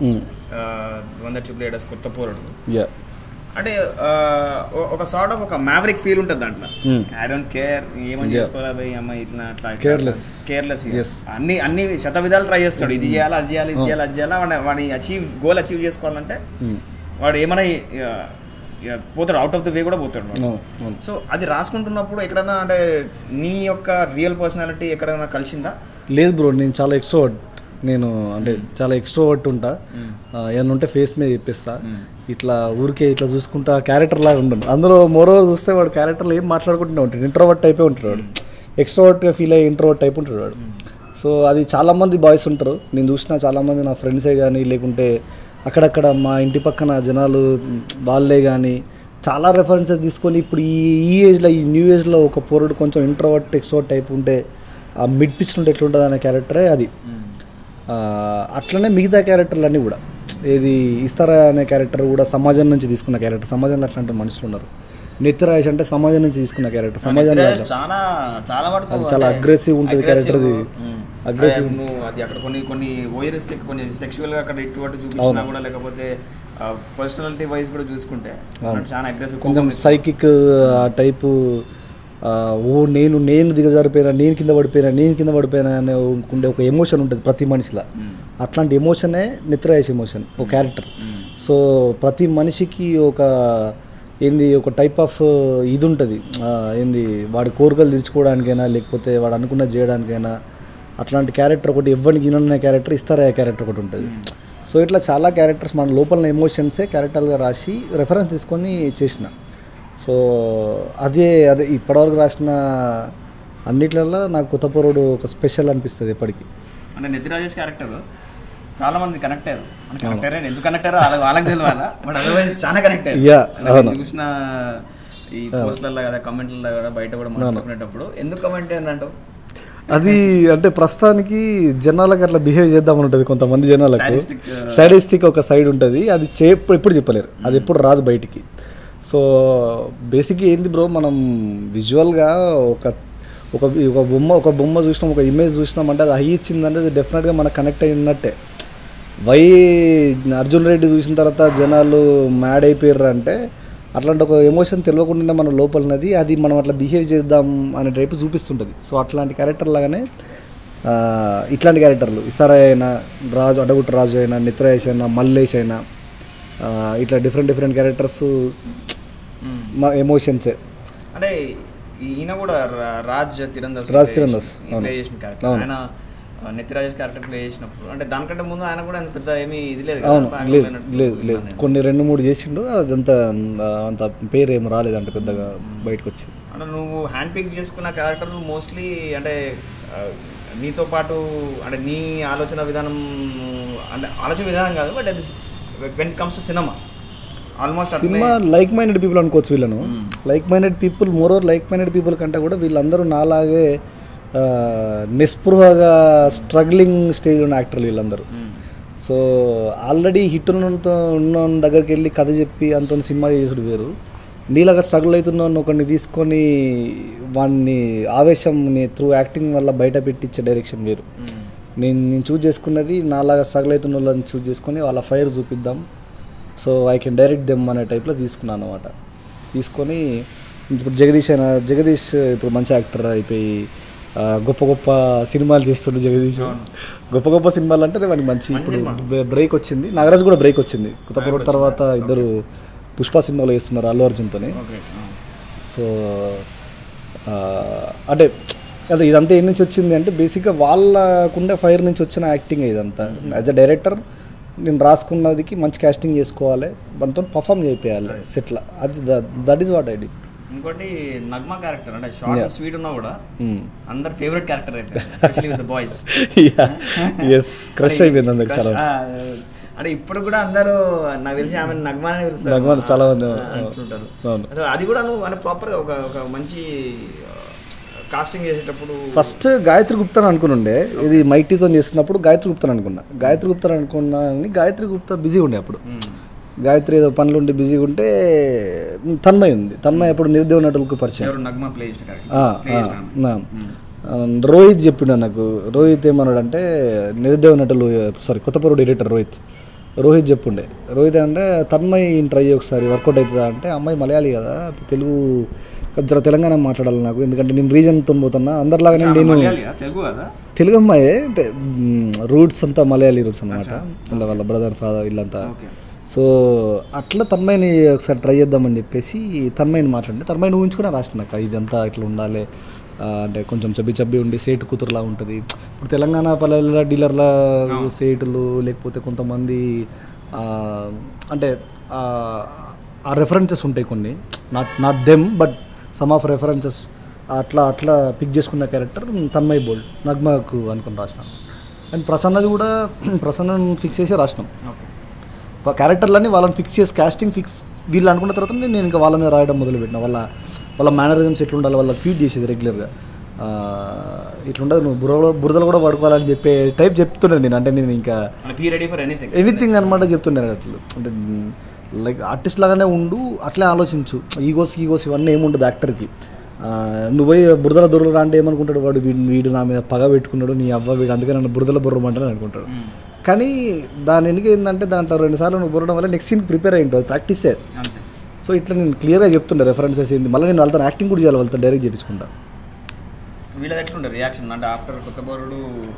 వన్ దట్ ప్లేడర్స్ కొత్త పోరడు యా అంటే ఆ, ఒ- ఒక సార్ట్ ఆఫ్ ఒక మ్యావరిక్ ఫీల్ ఉంటుంది దాంట్లో Hmm. ఐ డోంట్ కేర్ ఏమని Yeah. చేసుకోవాలా భయ్ అమ్మ ఇట్లా అట్లా Careless. Careless Yes. అన్ని అన్ని శత విధాలు ట్రై చేస్తాడు ఇది చేయాలి అది చేయాలి ఇది Oh. చేయాలి అది చేయాలి వాడి వాడి అచీవ్ గోల్ అచీవ్ చేసుకోవాలంటే వాడు ఏమైనా ఇక, ఇక పోతాడు అవుట్ ఆఫ్ ద వే కూడా పోతాడు వాడు. సో అది రాసుకుంటున్నప్పుడు ఎక్కడైనా అంటే నీ యొక్క రియల్ పర్సనాలిటీ ఎక్కడైనా కలిసిందా లేదు బ్రో నేను చాలా ఎక్స్ట్రోవర్ట్ నేను అంటే చాలా ఎక్స్ట్రోవర్ట్ ఉంటా Mm. ఆ, ఏమన్నా ఉంటే ఫేస్ మీద చెప్పేస్తా Mm. ఇట్లా ఊరికే ఇట్లా చూసుకుంటా క్యారెక్టర్ లాగా ఉండను అందులో మోరోవర్ చూస్తే వాడు క్యారెక్టర్లో ఏం మాట్లాడుకుంటూనే ఉంటాడు ఇంట్రోవర్ట్ టైపే ఉంటాడు వాడు ఎక్స్ట్రోవర్ట్గా ఫీల్ అయ్యి ఇంట్రోవర్ట్ టైప్ ఉంటాడు వాడు సో అది చాలామంది బాయ్స్ ఉంటారు నేను చూసిన చాలామంది నా ఫ్రెండ్సే కానీ లేకుంటే అక్కడక్కడ మా ఇంటి పక్కన జనాలు వాళ్ళే కానీ చాలా రెఫరెన్సెస్ తీసుకొని ఇప్పుడు ఈ ఈ ఏజ్లో ఈ న్యూ ఏజ్లో ఒక పోరుడు కొంచెం ఇంట్రోవర్ట్ ఎక్స్ట్రోవర్ట్ టైప్ ఉంటే ఆ మిడ్ పిచ్ ఉంటే ఎట్లుంటుంది అనే క్యారెక్టరే అది ఆ, అట్లనే మిగతా క్యారెక్టర్లు అన్నీ కూడా ఏది ఇస్తారా అనే క్యారెక్టర్ కూడా సమాజం నుంచి తీసుకున్న క్యారెక్టర్ సమాజంలో అట్లాంటి మనుషులు ఉన్నారు నిత్యరాజ్ అంటే సమాజం నుంచి తీసుకున్న క్యారెక్టర్ సమాజంలో నిద్ర చాలా చాలా వరకు అది చాలా అంటే aggressive ఉంటుంది aggressive, character అది. ఉమ్. Aggressive. అదే నువ్వు అది అక్కడ కొన్ని కొన్ని ఓయరస్ కొన్ని సెక్షువల్ గా అక్కడ ఇటువంటి చూపించినా కూడా లేకపోతే పర్సనాలిటీ వైజ్ కూడా చూసుకుంటే అవును. చాలా అగ్రెసివ్ కొంచెం సైకిక్ ఆ టైపు ఆ, ఓ నేను నేను దిగజారిపోయినా నేను కింద పడిపోయినా నేను కింద పడిపోయినా అనే ఉండే ఒక ఎమోషన్ ఉంటుంది ప్రతి మనిషిలో అట్లాంటి ఎమోషనే నిత్రయాస్ ఎమోషన్ ఒక క్యారెక్టర్ సో ప్రతి మనిషికి ఒక ఏంది ఒక టైప్ ఆఫ్ ఇది ఉంటుంది ఏంది వాడి కోరికలు తీర్చుకోవడానికైనా లేకపోతే వాడు అనుకున్నది చేయడానికైనా అట్లాంటి క్యారెక్టర్ ఒకటి ఎవరికి ఇనన్న క్యారెక్టర్ ఇస్తారా క్యారెక్టర్ ఒకటి ఉంటుంది సో ఇట్లా చాలా క్యారెక్టర్స్ మన లోపల ఎమోషన్సే క్యారెక్టర్గా రాసి రెఫరెన్స్ తీసుకొని చేసిన సో అదే అదే ఇప్పటివరకు రాసిన అన్నిట్లలో నాకు కొత్త పొరుడు ఒక స్పెషల్ అనిపిస్తుంది ఎప్పటికీ అంటే నిధి రాజేష్ క్యారెక్టర్ చాలా మంది కనెక్ట్ అయ్యారు అంటే కనెక్ట్ అయ్యారు ఎందుకు కనెక్ట్ అయ్యారో వాళ్ళకి వాళ్ళకి తెలియాలా బట్ అదర్వైజ్ చాలా కనెక్ట్ అయ్యారు Yeah, అంటే అవును. నేను చూసిన ఈ పోస్ట్లలో కదా కమెంట్లలో కదా బయట కూడా మాట్లాడుకునేటప్పుడు ఎందుకు కమెంట్ ఏంటంటావు అది అంటే ప్రస్తుతానికి జనాలకు అట్లా బిహేవ్ చేద్దామని ఉంటుంది కొంతమంది జనాలకు Sadistic, uh, సాడిస్టిక్ ఒక సైడ్ ఉంటుంది అది చే ఎప్పుడు చెప్పలేరు అది ఎప్పుడు రాదు బయటికి సో బేసిక్గా ఏంది బ్రో మనం విజువల్గా ఒక ఒక ఒక బొమ్మ ఒక బొమ్మ చూసినాం ఒక ఇమేజ్ చూసినాం అంటే అది హై ఇచ్చిందంటే అది డెఫినెట్గా మనకు కనెక్ట్ అయి ఉన్నట్టే వై అర్జున్ రెడ్డి చూసిన తర్వాత జనాలు మ్యాడ్ అయిపోయారు అంటే అట్లాంటి ఒక ఎమోషన్ తెలియకుండానే మన లోపలన్నది అది మనం అట్లా బిహేవ్ చేద్దాం అనే టైపు చూపిస్తుంటుంది సో అట్లాంటి క్యారెక్టర్ లాగానే ఆ, ఇట్లాంటి క్యారెక్టర్లు ఇసారా అయినా రాజు అడగుట్ట రాజు అయినా నిత్రేష్ అయినా మల్లేష్ అయినా ఆ, ఇట్లా డిఫరెంట్ డిఫరెంట్ క్యారెక్టర్స్ మా ఎమోషన్సే అంటే ఈయన కూడా రా- రాజ్ తిరందస్ రాజ్ తిరందస్, అవును. ప్లే చేసిన క్యారెక్టర్ అవును. ఆయన ఆ, నెత్తిరాజ్ క్యారెక్టర్ ప్లే చేసినప్పుడు అంటే దానికంటే ముందు ఆయన కూడా అంత పెద్ద ఏమీ ఇది లేదు అవును కదా, లేదు బాగా లేదు లేదు కొన్ని రెండు మూడు చేసిండు అదంతా ఆ, అంత పేరు ఏం రాలేదంట పెద్దగా బయటకు వచ్చి అంటే నువ్వు హ్యాండ్ పిక్ చేసుకున్న క్యారెక్టర్లు మోస్ట్లీ అంటే ఆ, నీతో పాటు అంటే నీ ఆలోచన విధానం అంటే ఆలోచన విధానం కాదు బట్ అది when comes to cinema almost cinema like minded people అనుకోవచ్చు వీళ్ళను like minded people moreover like minded people కంటే కూడా వీళ్ళందరూ నాలాగే ఆ, నిస్పృహగా స్ట్రగ్లింగ్ స్టేజ్ ఉన్న యాక్టర్లు వీళ్ళందరూ సో ఆల్రెడీ హిట్ ఉన్నతో ఉన్న దగ్గరికి వెళ్ళి కథ చెప్పి అంత సినిమా చేసుడు వేరు నీలాగా స్ట్రగుల్ అవుతున్న ఒకరిని తీసుకొని వాడిని ఆవేశంని త్రూ యాక్టింగ్ వల్ల బయట పెట్టించే డైరెక్షన్ వేరు నేను నేను చూజ్ చేసుకున్నది నాలాగా స్ట్రగుల్ అవుతున్న వాళ్ళని చూజ్ చేసుకొని వాళ్ళ ఫైర్ చూపిద్దాం so I can direct them అనే టైప్లో తీసుకున్నాను అనమాట తీసుకొని ఇప్పుడు జగదీష్ అయినా జగదీష్ ఇప్పుడు మంచి యాక్టర్ అయిపోయి ఆ, గొప్ప గొప్ప సినిమాలు చేస్తుండు జగదీష్ గొప్ప గొప్ప సినిమాలు అంటే వాడికి మంచి ఇప్పుడు బ్రేక్ వచ్చింది నాగరాజ్ కూడా బ్రేక్ వచ్చింది కొత్తపూర్ తర్వాత ఇద్దరు పుష్ప సినిమాలో చేస్తున్నారు అల్లు అర్జున్తోని ఓకే సో ఆ, అంటే అదే ఇదంతా ఏ నుంచి వచ్చింది అంటే బేసిక్గా వాళ్ళకుండే ఫైర్ నుంచి వచ్చిన యాక్టింగ్ ఇదంతా యాజ్ అ డైరెక్టర్ నేను రాసుకున్నదికి మంచి కాస్టింగ్ చేసుకోవాలి మనతో పర్ఫామ్ చేయాలి సెట్లో అది దట్ ఈస్ వాట్ ఐ డి ఇంకోటి నగ్మా క్యారెక్టర్ అంటే షార్ట్ Yeah. స్వీట్ ఉన్నా కూడా అందరు ఫేవరెట్ క్యారెక్టర్ అయితే ఎస్పెషల్లీ విత్ బాయ్స్ ఎస్ క్రష్ అయిపోయింది అందరికి చాలా అంటే ఇప్పుడు కూడా అందరూ నాకు తెలిసి ఆమె నగ్మా అని పిలుస్తారు నగ్మా చాలా మంది, ఆ, అవును. అంటుంటారు అవును. అసలు అది కూడా నువ్వు అంటే ప్రాపర్ ఒక ఒక మంచి కాస్టింగ్ చేసేటప్పుడు ఫస్ట్ గాయత్రి గుప్తా అనుకుని ఉండే ఇది మైటీతో చేస్తున్నప్పుడు గాయత్రి గుప్తా అనుకున్నా గాయత్రి గుప్తా అనుకున్నా అని గాయత్రి గుప్తా బిజీ ఉండే అప్పుడు మ్మ్. గాయత్రి ఏదో పనులు ఉండి బిజీగా ఉంటే తన్మయ్ ఉంది తన్మయ్ అప్పుడు నిరుద్యోగ నటులకు పరిచయం ఎవరు నగ్మా ప్లే చేసిన ఆ, క్యారెక్టర్ ప్లే ఆ, చేసిన ఆమె. నా. ఆ, రోహిత్ చెప్పిండు నాకు రోహిత్ ఏమన్నాడంటే నిరుద్యోగ నటులు సారీ కొత్తపూరుడు ఎడిటర్ రోహిత్ రోహిత్ చెప్పుండే రోహిత్ అంటే తన్మయ్ ట్రై చేయి ఒకసారి వర్కౌట్ అవుతుందా అంటే అమ్మాయి మలయాళీ కదా తెలుగు జర తెలంగాణ మాట్లాడాలి నాకు ఎందుకంటే నేను రీజన్తో పోతున్నా అందరిలాగానే ఆమె నేను మలయాళీయా? తెలుగు కదా తెలుగు అమ్మాయే అంటే రూట్స్ అంతా మలయాళీ రూట్స్ అనమాట వాళ్ళ వాళ్ళ బ్రదర్ ఫాదర్ వీళ్ళంతా ఓకే సో అట్లా తన్మయ్యని ఒకసారి ట్రై చేద్దామని చెప్పేసి తన్మయ్యని మాట్లాడి తన్మయ్యని ఊహించుకునే రాసిన నాకు ఇదంతా ఇట్లా ఉండాలి ఆ, అంటే కొంచెం చబ్బి చబ్బి ఉండి సేటు కూతురులా ఉంటుంది ఇప్పుడు తెలంగాణ పల్లెల డీలర్ల సేటులు లేకపోతే కొంతమంది ఆ, అంటే ఆ, ఆ రెఫరెన్సెస్ ఉంటాయి కొన్ని not not them but some of references అట్లా అట్లా పిక్ చేసుకున్న క్యారెక్టర్ తన్మయ్ బోల్డ్ నగ్మకు అనుకుని రాసినాను అండ్ ప్రసన్నది కూడా ప్రసన్నను ఫిక్స్ చేసి రాసినాం ఓకే ప- క్యారెక్టర్లన్నీ వాళ్ళని ఫిక్స్ చేసి కాస్టింగ్ ఫిక్స్ వీళ్ళు అనుకున్న తర్వాత నేను ఇంకా వాళ్ళ మీద రాయడం మొదలుపెట్టిన వాళ్ళ వాళ్ళ మేనరిజమ్స్ ఎట్లుండాలి వాళ్ళ ఫీడ్ చేసేది రెగ్యులర్గా ఇట్లుండదు నువ్వు బుర్రలో బురదలు కూడా పడుకోవాలని చెప్పే టైప్ చెప్తున్నాను నేను అంటే నేను ఇంకా అంటే be ready for anything anything అనమాట చెప్తున్నాను అట్లు అంటే లైక్ ఆర్టిస్ట్ లాగానే ఉండు అట్లే ఆలోచించు ఈగోస్ ఈగోస్ ఇవన్నీ ఏముండదు యాక్టర్కి నువ్వు పోయి బురదల దొరలు అంటే ఏమనుకుంటాడు వాడు వీడు వీడు నా మీద పగ పెట్టుకున్నాడు నీ అవ్వ వీడు అందుకే నన్ను బురదల బుర్రమంటాను అనుకుంటాడు కానీ దాని ఎందుకు ఏంటంటే దాంట్లో రెండు సార్లు నువ్వు బుర్రడం వల్ల నెక్స్ట్ సీన్ ప్రిపేర్ అయ్యి ఉంటుంది ప్రాక్టీసే అంతే సో ఇట్లా నేను క్లియర్గా చెప్తుండే రెఫరెన్సెస్ ఏంది మళ్ళీ నేను వాళ్ళతో యాక్టింగ్ కూడా చేయాలి వాళ్ళతో డైరెక్ట్ చేయించుకుంటా వీళ్ళది ఎట్లుండే రియాక్షన్ అంటే ఆఫ్టర్ కొత్త బోరుడు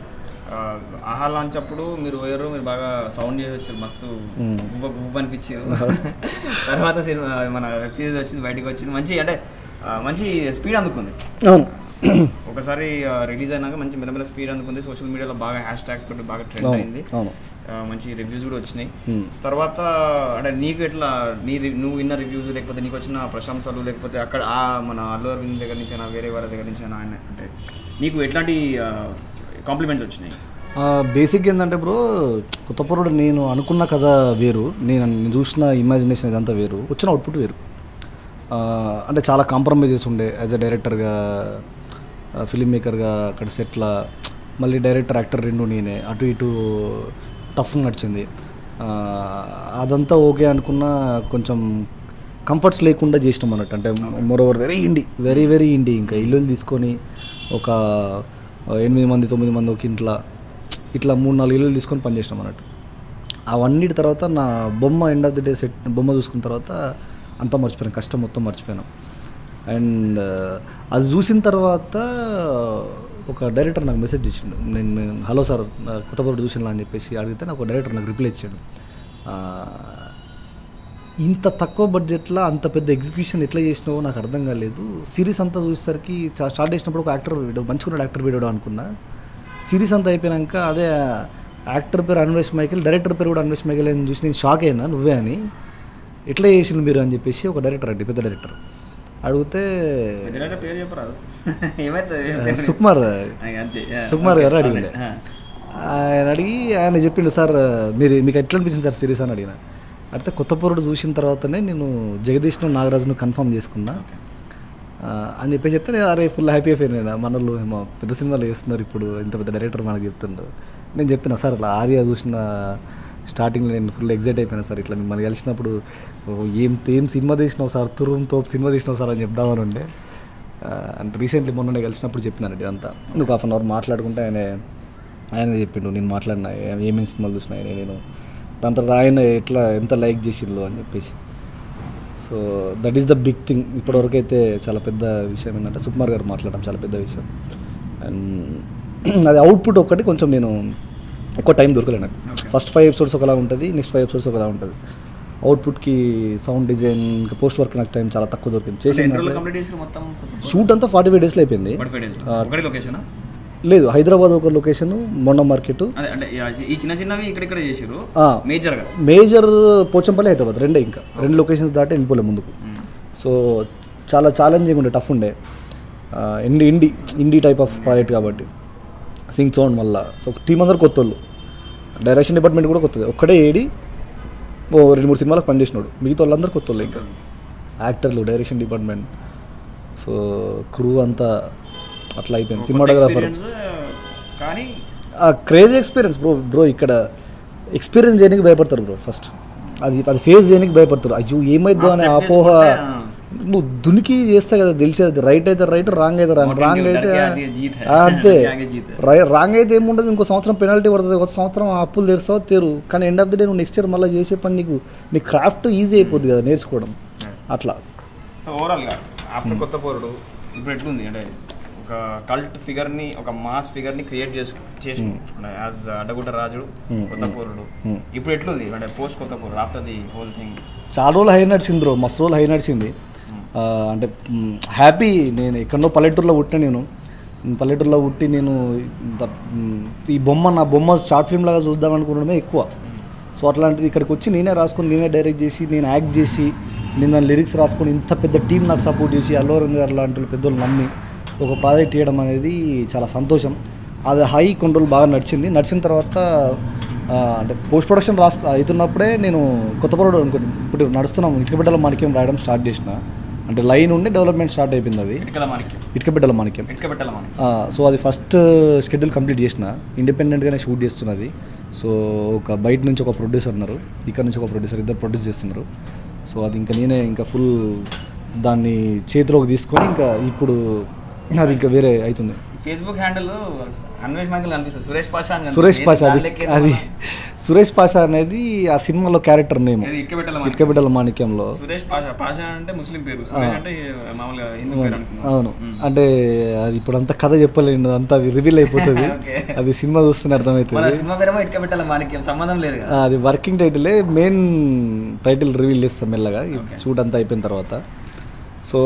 ఆహా లాంచ్ అప్పుడు మీరు పోయారు మీరు బాగా సౌండ్ చేసి వచ్చారు మస్తు మ్మ్. గువ్వ గువ్వ అనిపించారు తర్వాత సినిమా మన వెబ్ సిరీస్ వచ్చింది బయటకు వచ్చింది మంచి అంటే ఆ, మంచి స్పీడ్ అందుకుంది అవును ఒకసారి రిలీజ్ అయినాక మంచి మెల్లమెల్ల స్పీడ్ అందుకుంది సోషల్ మీడియాలో బాగా హ్యాష్ ట్యాగ్స్ తోటి బాగా ట్రెండ్ అవును అయింది అవును ఆ, మంచి రివ్యూస్ కూడా వచ్చినాయి మ్మ్. తర్వాత అంటే నీకు ఎట్లా నీ రి- నువ్వు విన్న రివ్యూస్ లేకపోతే నీకు వచ్చిన ప్రశంసలు లేకపోతే అక్కడ ఆ మన అల్లు అరవింద్ దగ్గర నుంచి అయినా వేరే వాళ్ళ దగ్గర నుంచి అయినా ఆయన అంటే నీకు ఎట్లాంటి కాంప్లిమెంట్స్ వచ్చినాయి బేసిక్ ఏంటంటే బ్రో కొత్తపూరుడు నేను అనుకున్న కథ వేరు నేను నేను చూసిన ఇమాజినేషన్ ఇదంతా వేరు వచ్చిన అవుట్పుట్ వేరు ఆ, అంటే చాలా కాంప్రమైజెస్ ఉండే యాజ్ అ డైరెక్టర్గా ఫిలిం మేకర్గా అక్కడ సెట్ల మళ్ళీ డైరెక్టర్ యాక్టర్ రెండు నేనే అటు ఇటు టఫ్ నడిచింది ఆ, అదంతా ఓకే అనుకున్న కొంచెం కంఫర్ట్స్ లేకుండా చేసినాం అన్నట్టు అంటే moreover very indie very very indie ఇంకా ఇల్లు తీసుకొని ఒక ఎనిమిది మంది తొమ్మిది మంది ఒక ఇంట్లో ఇట్లా మూడు నాలుగు ఇల్లు తీసుకొని పనిచేసినాం అన్నట్టు అవన్నిటి తర్వాత నా బొమ్మ end of the day set బొమ్మ చూసుకున్న తర్వాత అంతా మర్చిపోయాను కష్టం మొత్తం మర్చిపోయాను అండ్ అది చూసిన తర్వాత ఒక డైరెక్టర్ నాకు మెసేజ్ ఇచ్చిండు నేను నేను హలో సార్ కొత్త పొరడు చూసినా అని చెప్పేసి అడిగితే నాకు ఒక డైరెక్టర్ నాకు రిప్లై ఇచ్చాడు ఆ, ఇంత తక్కువ బడ్జెట్లో అంత పెద్ద ఎగ్జిక్యూషన్ ఎట్లా చేసినావో నాకు అర్థం కాలేదు సిరీస్ అంతా చూసేసరికి చా- స్టార్ట్ చేసినప్పుడు ఒక యాక్టర్ వీడు మంచిగా యాక్టర్ వీడాడు అనుకున్నా సిరీస్ అంతా అయిపోయాక అదే యాక్టర్ పేరు అన్వేష్ మైకేల్ డైరెక్టర్ పేరు కూడా అన్వేష్ మైకేల్ అని చూసి నేను షాక్ అయినా నువ్వే అని ఎట్లా చేసిండు మీరు అని చెప్పేసి ఒక డైరెక్టర్ అండి పెద్ద డైరెక్టర్ అడిగితే ఎదురంటే పేరు చెప్పరాదు ఏమైతుంది ఆ, సుకుమార్ అంతే సుకుమార్ గారు అడిగిండే ఆయన అడిగి ఆయన చెప్పిండు సార్ మీరు మీకు ఎట్లా అనిపించింది సార్ సిరీస్ అని అడిగిన అయితే కొత్త పొరుడు చూసిన తర్వాతనే నేను జగదీష్ను నాగరాజును కన్ఫర్మ్ చేసుకున్నా ఆ, అని చెప్పి చెప్తే నేను అరే ఫుల్ హ్యాపీ అయిపోయాను నేను మనలు ఏమో పెద్ద సినిమాలు చేస్తున్నారు ఇప్పుడు ఇంత పెద్ద డైరెక్టర్ మనకు చెప్తుండు నేను చెప్పిన సార్ అట్లా ఆర్య చూసిన స్టార్టింగ్లో నేను ఫుల్ ఎగ్జైట్ అయిపోయినా సార్ ఇట్లా మిమ్మల్ని కలిసినప్పుడు "ఓ, ఏం ఏం సినిమా తీసినావు సార్ తురుం తోపు సినిమా తీసినావు సార్ అని చెప్దామని ఉండే ఆ, అంటే రీసెంట్లీ మొన్న కలిసినప్పుడు చెప్పినాను ఇదంతా నువ్వు హాఫ్ అన్ అవర్ మాట్లాడుకుంటే ఆయన ఆయన చెప్పిండు నేను మాట్లాడినా ఏ- ఏమేమి సినిమాలు చూసినా ఆయన నేను దాని తర్వాత ఆయన ఎట్లా ఎంత లైక్ చేసిండు అని చెప్పేసి so that is the big thing ఇప్పటివరకు అయితే చాలా పెద్ద విషయం ఏంటంటే సుకుమార్ గారు మాట్లాడడం చాలా పెద్ద విషయం అండ్ అది అవుట్పుట్ ఒక్కటి కొంచెం నేను ఎక్కువ టైం దొరకలేదు నాకు ఫస్ట్ ఫైవ్ ఎపిసోడ్స్ ఒకలా ఉంటుంది నెక్స్ట్ ఫైవ్ ఎపిసోడ్స్ ఒకలా ఉంటుంది అవుట్పుట్కి సౌండ్ డిజైన్ ఇంకా పోస్ట్ వర్క్ నాకు టైం చాలా తక్కువ దొరికింది చేసింది కంప్లీట్ చేసి మొత్తం షూట్ అంతా ఫార్టీ ఫైవ్ డేస్లో అయిపోయింది ఫార్టీ ఫైవ్ డేస్ ఆ, ఒకటి లొకేషన్ లేదు హైదరాబాద్ ఒక లొకేషన్ మొండ మార్కెట్ అదే అంటే ఈ- ఈ చిన్న చిన్నవి ఇక్కడ ఇక్కడ చేసారు ఆ. మేజర్ గా మేజర్ పోచంపల్లి హైదరాబాద్ రెండే ఇంకా రెండు లొకేషన్స్ దాటి వెళ్ళిపోలే ముందుకు సో చాలా ఛాలెంజింగ్ ఉండే టఫ్ ఉండే ఆ, indie indie indie type of project కాబట్టి సింగ్ సౌండ్ మళ్ళా సో టీం అందరు కొత్త వాళ్ళు డైరెక్షన్ డిపార్ట్మెంట్ కూడా కొత్తది ఒక్కడే ఏడి ఓ రెండు మూడు సినిమాలకు పనిచేసినాడు మిగతా వాళ్ళందరూ కొత్త వాళ్ళు ఇంకా యాక్టర్లు డైరెక్షన్ డిపార్ట్మెంట్ సో క్రూ అంతా అట్లా అయిపోయింది సినిమాటోగ్రాఫర్ Experience, కానీ ఆ క్రేజీ ఎక్స్పీరియన్స్ బ్రో బ్రో ఇక్కడ ఎక్స్పీరియన్స్ చేయడానికి భయపడతారు బ్రో ఫస్ట్ అది అది ఫేస్ చేయడానికి భయపడతారు అయ్యో ఏమైద్దో అనే ఆ step అపోహ వేసుకుంటే, ఆ. నువ్వు దునికి చేస్తే కదా తెలిసేది రైట్ అయితే రైట్ రాంగ్ అయితే రాంగ్ Voting రాంగ్ అయితే లడ్కే ఆగే జీత్ హై. ఆ, అంతే ఆగే జీత్ హై. రై- రాంగ్ అయితే ఏముండదు ఇంకో సంవత్సరం పెనాల్టీ పడుతుంది ఒక సంవత్సరం ఆ అప్పులు తెరుస్తావు తెరు కానీ ఎండ్ ఆఫ్ ది డే నువ్వు నెక్స్ట్ ఇయర్ మళ్ళీ చేసే పని నీకు నీ క్రాఫ్ట్ ఈజీ అయిపోద్ది కదా నేర్చుకోవడం అట్లా సో ఓవరాల్గా ఆఫ్టర్ కొత్త పోరుడు ఇప్పుడు ఎట్లుంది అంటే ఒక కల్ట్ ఫిగర్ని ఒక మాస్ ఫిగర్ని క్రియేట్ చేసు చేసి యాజ్ అడ్డగుడ్డ రాజుడు Hmm, కొత్త పోరుడు Hmm. ఇప్పుడు ఎట్లుంది అంటే పోస్ట్ కొత్త పోరుడు ఆఫ్టర్ ది హోల్ థింగ్ చాలా రోజులు హై నడిచింది బ్రో మస్తు రోజులు హై నడిచింది ఆ, అంటే హ్యాపీ నేను ఎక్కడో పల్లెటూరులో పుట్టిన నేను ఉమ్, పల్లెటూరులో పుట్టి నేను ఇంత, ఉమ్, ఈ బొమ్మ నా బొమ్మ షార్ట్ ఫిల్మ్ లాగా చూద్దాం అనుకున్నమే ఎక్కువ సో అట్లాంటిది ఇక్కడికి వచ్చి నేనే రాసుకొని నేనే డైరెక్ట్ చేసి నేను యాక్ట్ చేసి నేను దాని లిరిక్స్ రాసుకొని ఇంత పెద్ద టీం నాకు సపోర్ట్ చేసి అల్లోరంగ్ గారు లాంటి వాళ్ళు పెద్దోళ్ళు నమ్మి ఒక ప్రాజెక్ట్ చేయడం అనేది చాలా సంతోషం అది హై కొన్ని రోజులు బాగా నడిచింది నడిచిన తర్వాత ఆ, అంటే పోస్ట్ ప్రొడక్షన్ రాస్తా అవుతున్నప్పుడే నేను కొత్త పొరడు అనుకోండి ఇప్పుడు నడుస్తున్నాం ఇటుకబిడ్డల మాణిక్యం రాయడం స్టార్ట్ చేసిన అంటే లైన్ ఉండి డెవలప్మెంట్ స్టార్ట్ అయిపోయింది అది ఇటుకల మాణిక్యం ఇటుకబిడ్డల మాణిక్యం ఇటుక పెట్టాల మాణిక్యం ఆ, సో అది ఫస్ట్ షెడ్యూల్ కంప్లీట్ చేసిన ఇండిపెండెంట్గానే షూట్ చేస్తున్నది సో ఒక బయట నుంచి ఒక ప్రొడ్యూసర్ ఉన్నారు ఇక్కడ నుంచి ఒక ప్రొడ్యూసర్ ఇద్దరు ప్రొడ్యూస్ చేస్తున్నారు సో అది ఇంకా నేనే ఇంకా ఫుల్ దాన్ని చేతిలోకి తీసుకొని ఇంకా ఇప్పుడు అది ఇంకా వేరే అవుతుంది ఫేస్బుక్ హ్యాండిల్ అన్వేష్ మైకల్ కనిపిస్తుంది సురేష్ పాషా అని సురేష్ కనిపిస్తుంది. పాషా అది దాని లెక్కే అది మన- సురేష్ పాషా అనేది ఆ సినిమాలో క్యారెక్టర్ నేమ్ ఇది ఇటుక పెట్టాల మాణిక్యం. ఇటుకబిడ్డల మాణిక్యంలో సురేష్ పాషా పాషా అంటే ముస్లిం పేరు సురేష్ అంటే మామూలుగా హిందూ పేరు అనుకున్నాను అవును అంటే అది ఇప్పుడు అంతా కథ చెప్పలేను అంతా అది రివీల్ అయిపోతుంది Okay. అది సినిమా చూస్తేనే మన అర్థమవుతుంది సినిమా పేరేమో ఇటుక పెట్టాల మాణిక్యం సంబంధం లేదు కదా ఆ, అది వర్కింగ్ టైటిలే మెయిన్ టైటిల్ రివీల్ చేస్తాం మెల్లగా ఈ Okay. షూట్ అంతా అయిపోయిన తర్వాత సో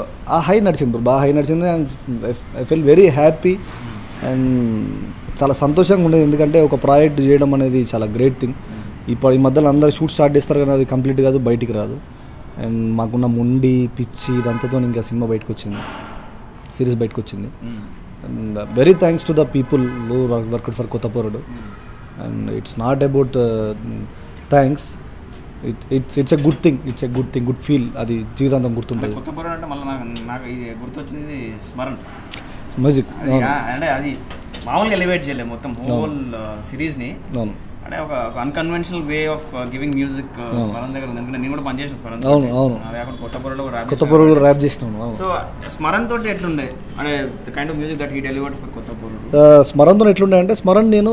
ఆ హై నడిచింది bro. బాగా హై నడిచింది and I feel very happy and చాలా సంతోషంగా ఉండేది ఎందుకంటే ఒక ప్రాజెక్ట్ చేయడం అనేది చాలా గ్రేట్ థింగ్ ఇప్పుడు ఈ మధ్యలో అందరూ షూట్ స్టార్ట్ చేస్తారు కానీ అది కంప్లీట్ కాదు బయటికి రాదు అండ్ మాకున్న మొండి పిచ్చి ఇదంతతో ఇంకా సినిమా బయటకు వచ్చింది సిరీస్ బయటకు వచ్చింది and very thanks to the people who work for కొత్త పోరడు and it's not about thanks it it's it's a good thing it's a good thing good feel అది జీవితాంతం అంటే గుర్తుంటుంది కొత్త పొర అంటే మళ్ళీ నాకు నాకు ఇది గుర్తొచ్చింది స్మరణ్ మ్యూజిక్ అది ఆ- అంటే అది మామూలుగా ఎలివేట్ చేయలేదు మొత్తం హోల్ సిరీస్ ని అవును అంటే ఒక unconventional way of giving music Smaran దగ్గర ఉంది ఎందుకంటే నేను కూడా పనిచేసిన స్మరణ్ అవును, తోటి. అవును. అదే కాకుండా కొత్త పొరలో కూడా rap కొత్త చేశాను. పొరుగులు ర్యాప్ చేసినాను అవును సో స్మరణ్ తోటి ఎట్లుండే అంటే the kind of music that he delivered for కొత్త పొరలు ఆ, స్మరణతో ఎట్లుండే అంటే స్మరణ్ నేను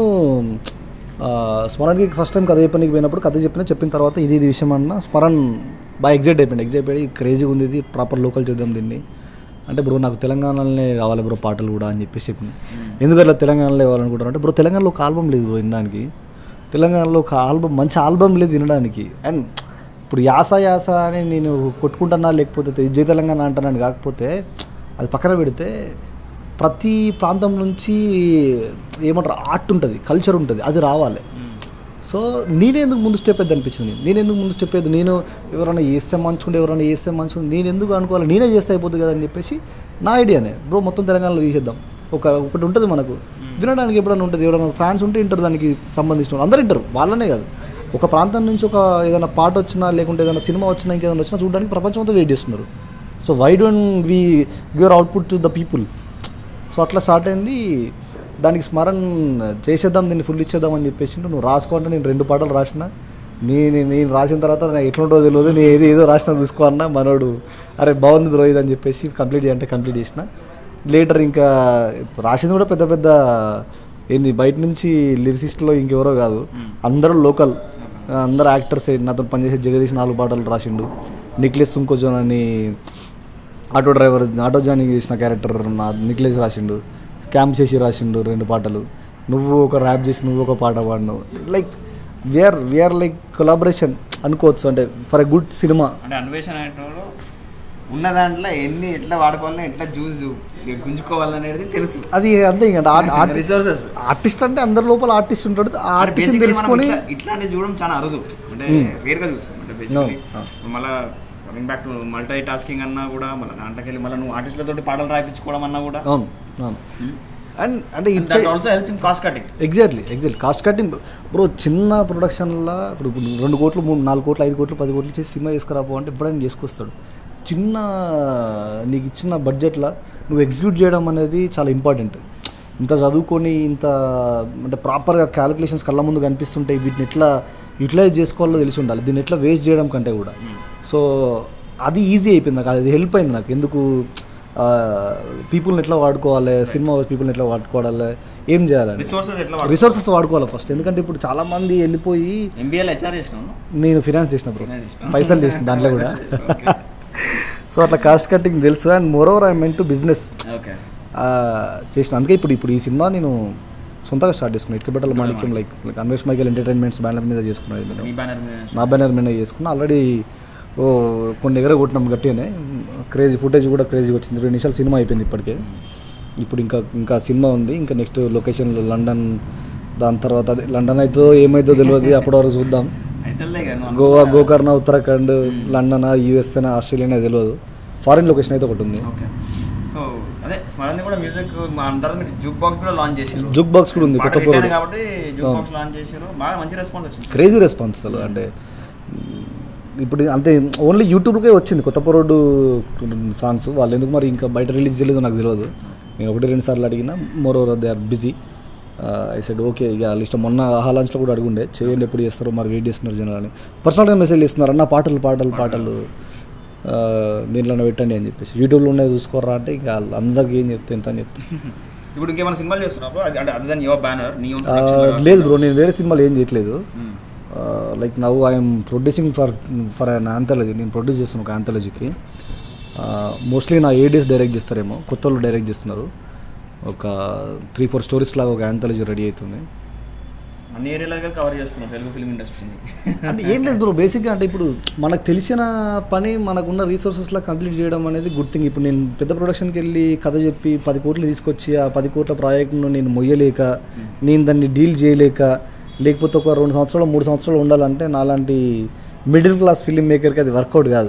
ఆ, స్మరణ్కి ఫస్ట్ టైం కథ చెప్పడానికి పోయినప్పుడు కథ చెప్పిన చెప్పిన తర్వాత ఇది ఇది విషయం అన్న స్మరణ్ బాగా ఎగ్జైట్ అయిపోయింది ఎగ్జైట్ అయిపోయి క్రేజీగా ఉంది ఇది ప్రాపర్ లోకల్ చేద్దాం దీన్ని అంటే బ్రో నాకు తెలంగాణలోనే కావాలి బ్రో పాటలు కూడా అని చెప్పేసి చెప్పింది ఎందుకు అట్లా తెలంగాణలో ఇవ్వాలనుకుంటారు అంటే బ్రో తెలంగాణలో ఒక ఆల్బమ్ లేదు బ్రో వినడానికి తెలంగాణలో ఒక ఆల్బమ్ మంచి ఆల్బమ్ లేదు వినడానికి అండ్ ఇప్పుడు యాస యాస అని నేను కొట్టుకుంటున్నా లేకపోతే జై తెలంగాణ అంటున్నాను కాకపోతే అది పక్కన పెడితే ప్రతి ప్రాంతం నుంచి ఏమంటారు ఆర్ట్ ఉంటుంది కల్చర్ ఉంటుంది అది రావాలి సో నేనే ఎందుకు ముందు స్టెప్ వేద్ది అనిపించింది నేను ఎందుకు ముందు స్టెప్ వేద్దు నేను ఎవరైనా వేస్తే మంచుకుంటే ఎవరైనా వేస్తే మంచుకుంటే నేను ఎందుకు అనుకోవాలి నేనే చేస్తే అయిపోతుంది కదా అని చెప్పేసి నా ఐడియానే బ్రో మొత్తం తెలంగాణలో తీసేద్దాం ఒక ఒకటి ఉంటుంది మనకు వినడానికి ఎప్పుడైనా ఉంటుంది ఎవరైనా ఫ్యాన్స్ ఉంటే వింటారు దానికి సంబంధించిన వాళ్ళు. అందరూ వింటారు వాళ్ళనే కాదు ఒక ప్రాంతం నుంచి ఒక ఏదైనా పాట వచ్చినా లేకుంటే ఏదైనా సినిమా వచ్చినా ఇంకేదైనా వచ్చినా చూడడానికి ప్రపంచం అంతా వెయిట్ చేస్తున్నారు so why don't we give our output to the people so అట్లా స్టార్ట్ అయింది దానికి స్మరణ చేసేద్దాం దీన్ని ఫుల్ ఇచ్చేద్దాం అని చెప్పేసి నువ్వు రాసుకోంటే నేను రెండు పాటలు రాసిన నేను నేను రాసిన తర్వాత నాకు ఎట్లుంటో తెలియదు నేను ఏదో ఏదో రాసిన చూసుకో అన్న మనోడు అరే బాగుంది బ్రో ఇది అని చెప్పేసి కంప్లీట్ చేయంటే కంప్లీట్ చేసిన లేటర్ ఇంకా రాసింది కూడా పెద్ద పెద్ద ఏంది బయట నుంచి లిరిసిస్ట్లో ఇంకెవరో కాదు అందరూ లోకల్ అందరు యాక్టర్స్ నాతో పనిచేసే జగదీష్ నాలుగు పాటలు రాసిండు నిక్లెస్ సుంకోజోన్ అని ఆటో డ్రైవర్ ఆటో జాయినింగ్ చేసిన క్యారెక్టర్ నా నిక్లెస్ రాసిండు క్యాంప్ చేసి రాసిండు రెండు పాటలు నువ్వు ఒక ర్యాప్ చేసి నువ్వు ఒక పాట పాడినావు like we are we are like collaboration అనుకోవచ్చు అంటే ఫర్ ఎ గుడ్ సినిమా అంటే అన్వేషణ అనేటోళ్ళు ఉన్న దాంట్లో ఎన్ని ఎట్లా వాడుకోవాలని ఎట్లా జ్యూస్ గుంజుకోవాలనేది తెలుసు అది అంతే ఇంకా రిసోర్సెస్ ఆర్టిస్ట్ అంటే అందరి లోపల ఆర్టిస్ట్ ఉంటాడు ఆ ఆర్టిస్ట్ తెలుసుకొని ఇట్లాంటివి చూడడం చాలా అరుదు అంటే రేర్ గా చూస్తాం అంటే No. బేసికలీ మళ్ళా coming back to multitasking అన్నా కూడా మళ్ళీ దాంట్లోకి వెళ్ళి మళ్ళీ నువ్వు ఆర్టిస్టులతో పాటలు రాయించుకోవడం అన్నా కూడా అవును అవును అండ్ అంటే it's that also helps in cost cutting exactly exactly cost cutting bro చిన్న ప్రొడక్షన్లో ఇప్పుడు ఇప్పుడు రెండు కోట్లు మూడు నాలుగు కోట్లు ఐదు కోట్లు పది కోట్లు చేసి సినిమా చేసుకురాపో అంటే ఎప్పుడైనా చేసుకొస్తాడు చిన్న నీకు ఇచ్చిన బడ్జెట్లో నువ్వు ఎగ్జిక్యూట్ చేయడం అనేది చాలా ఇంపార్టెంట్ ఇంత చదువుకొని ఇంత అంటే ప్రాపర్గా క్యాలిక్యులేషన్స్ కళ్ళ ముందు కనిపిస్తుంటాయి వీటిని ఎట్లా యూటిలైజ్ చేసుకోవాలో తెలిసి ఉండాలి దీన్ని ఎట్లా వేస్ట్ చేయడం కంటే కూడా సో అది ఈజీ అయిపోయింది నాకు అది హెల్ప్ అయింది నాకు ఎందుకు పీపుల్ని ఎట్లా వాడుకోవాలి సినిమా పీపుల్ని ఎట్లా వాడుకోవాలి ఏం చేయాలని రిసోర్సెస్ ఎట్లా రిసోర్సెస్ వాడుకోవాలి ఫస్ట్ ఎందుకంటే ఇప్పుడు చాలా మంది వెళ్ళిపోయి ఎంబీఏలో హెచ్ఆర్ చేసినావు నేను ఫినాన్స్ చేసిన బ్రో Finance చేసినావా? పైసలు చేసిన దాంట్లో కూడా Okay. సో అట్లా కాస్ట్ కటింగ్ తెలుసు and more moreover I meant to business okay చేసిన అందుకే ఇప్పుడు ఇప్పుడు ఈ సినిమా నేను సొంతగా స్టార్ట్ చేసుకున్నాను ఇటుకబెట్టల మాణిక్యం like like Anvesh Michael entertainments banner మీద చేసుకున్నాను ఇది మీ నేను బ్యానర్ నా బ్యానర్ మీద చేసుకున్నా ఆల్రెడీ ఓ కొన్ని దగ్గర కొట్టినాం గట్టిగానే క్రేజీ ఫుటేజ్ కూడా క్రేజీ వచ్చింది రెండు నిమిషాలు సినిమా అయిపోయింది ఇప్పటికే ఇప్పుడు ఇంకా ఇంకా సినిమా ఉంది ఇంకా నెక్స్ట్ లొకేషన్లో లండన్ దాని తర్వాత అదే లండన్ అయితే ఏమైందో తెలియదు అప్పటి వరకు చూద్దాం అయితే Goa Gokarna Uttarakhand London USA Australia తెలియదు ఫారిన్ లొకేషన్ అయితే ఒకటి ఉంది ఓకే సో అదే స్మరణి కూడా మ్యూజిక్ మన తర్వాత మీరు జూక్ బాక్స్ కూడా లాంచ్ చేసారు జుక్ బాక్స్ కూడా ఉంది కొత్త పొరుడు కాబట్టి జూక్ అవును. బాక్స్ లాంచ్ చేసారు బాగా మంచి రెస్పాన్స్ వచ్చింది క్రేజీ రెస్పాన్స్ అసలు అంటే మ్, ఇప్పుడు అంతే ఓన్లీ యూట్యూబ్కే వచ్చింది కొత్త పొరోడు సాంగ్స్ వాళ్ళు ఎందుకు మరి ఇంకా బయట రిలీజ్ చేయలేదు నాకు తెలియదు నేను ఒకటి రెండు సార్లు అడిగిన moreover they are busy I said okay ఇక వాళ్ళ ఇష్టం మొన్న ఆహా లాంచ్లో కూడా అడుగుండే చేయండి ఎప్పుడు చేస్తారో మరి వెయిట్ చేస్తున్నారు జనాలని పర్సనల్గా మెసేజ్ ఇస్తున్నారు అన్న పాటలు పాటలు పాటలు ఆ, దీంట్లో పెట్టండి అని చెప్పేసి యూట్యూబ్లో ఉన్నాయి చూసుకోరా అంటే ఇంకా వాళ్ళు అందరికి ఏం చెప్తే ఎంత అని చెప్తే ఇప్పుడు ఇంకేమైనా సినిమాలు చేస్తున్నావు అది అంటే అదర్ దన్ యువర్ బ్యానర్ నీ own ఆ, production లో లేదు బ్రో నేను వేరే సినిమాలు ఏం చేయట్లేదు Hmm. లైక్ నవ్వు I'm producing for for an anthology నేను ప్రొడ్యూస్ చేస్తాను ఒక ఆంథాలజీకి మోస్ట్లీ నా ఏ డేస్ డైరెక్ట్ చేస్తారేమో కొత్త వాళ్ళు డైరెక్ట్ చేస్తున్నారు ఒక త్రీ ఫోర్ స్టోరీస్ లాగా ఒక ఆంథాలజీ రెడీ అవుతుంది అన్ని ఏరియాలో కవర్ చేస్తున్నావు తెలుగు ఫిల్మ్ ఇండస్ట్రీని అంటే ఏం లేదు బ్రో బేసిక్గా అంటే ఇప్పుడు మనకు తెలిసిన పని మనకున్న రీసోర్సెస్లో కంప్లీట్ చేయడం అనేది గుడ్ థింగ్ ఇప్పుడు నేను పెద్ద ప్రొడక్షన్కి వెళ్ళి కథ చెప్పి పది కోట్లు తీసుకొచ్చి ఆ పది కోట్ల ప్రాజెక్ట్ను నేను మొయ్యలేక నేను దాన్ని డీల్ చేయలేక లేకపోతే ఒక రెండు సంవత్సరాలు మూడు సంవత్సరాలు ఉండాలంటే నాలాంటి మిడిల్ క్లాస్ ఫిల్మ్ మేకర్కి అది వర్కౌట్ కాదు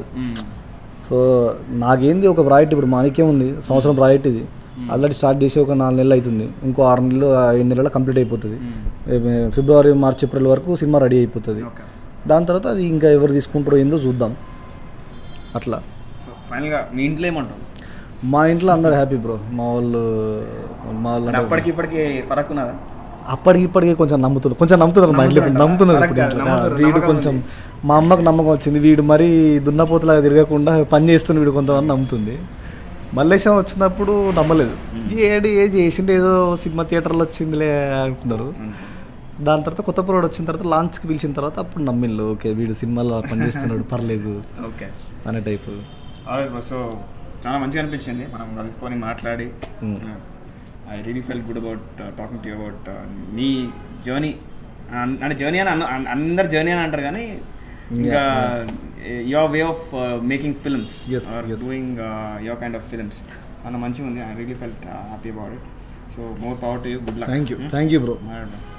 సో నాకేంది ఒక ప్రాజెక్ట్ ఇప్పుడు మానికే ఉంది సంవత్సరం ప్రాజెక్ట్ ఇది ఆల్రెడీ స్టార్ట్ చేసి ఒక నాలుగు నెలలు అవుతుంది ఇంకో ఆరు నెలలు ఆ ఏడు నెలలు కంప్లీట్ అయిపోతుంది ఏ- ఫిబ్రవరి మార్చ్ ఏప్రిల్ వరకు సినిమా రెడీ అయిపోతుంది ఓకే దాని తర్వాత అది ఇంకా ఎవరు తీసుకుంటారో ఏందో చూద్దాం అట్లా సో ఫైనల్గా మీ ఇంట్లో ఏమంటావు మా ఇంట్లో అందరు హ్యాపీ బ్రో మా వాళ్ళు మా వాళ్ళు అంటే అప్పటికి ఇప్పటికి ఫరక్ ఉన్నదా అప్పటికి ఇప్పటికి కొంచెం నమ్ముతున్నారు కొంచెం నమ్ముతున్నారు మా ఇంట్లో ఇప్పుడు నమ్ముతున్నారు ఇప్పుడు Correct, ఇంట్లో. నమ్ముతున్నారు, వీడు నమ్మకం కొంచెం ఉంది. మా అమ్మకు నమ్మకం వచ్చింది వీడు మరీ దున్నపోతులాగా తిరగకుండా పని చేస్తున్న వీడు కొంతమంది నమ్ముతుంది మల్లేశం వచ్చినప్పుడు నమ్మలేదు ఏడు ఏ చేసిండు ఏదో సినిమా థియేటర్లో వచ్చిందిలే అనుకున్నారు దాని తర్వాత కొత్త ప్రోడ్ వచ్చిన తర్వాత లాంచ్కి పిలిచిన తర్వాత అప్పుడు నమ్మిళ్ళు ఓకే వీడు సినిమాలో పనిచేస్తున్నాడు పర్లేదు ఓకే అనే టైపు సో చాలా మంచిగా అనిపించింది మనం కలుసుకొని మాట్లాడి Mm. I really fell good about talking to about నీ జర్నీ అంటే జర్నీ అని అన్న- అన్- అందరు జర్నీ అని అంటారు కానీ ఇంకా your way of making films Yes, yes. Doing your kind of films చాలా మంచిగా ఉంది I really felt happy about it so more power to you good luck thank you thank you bro మాట్లాడదాం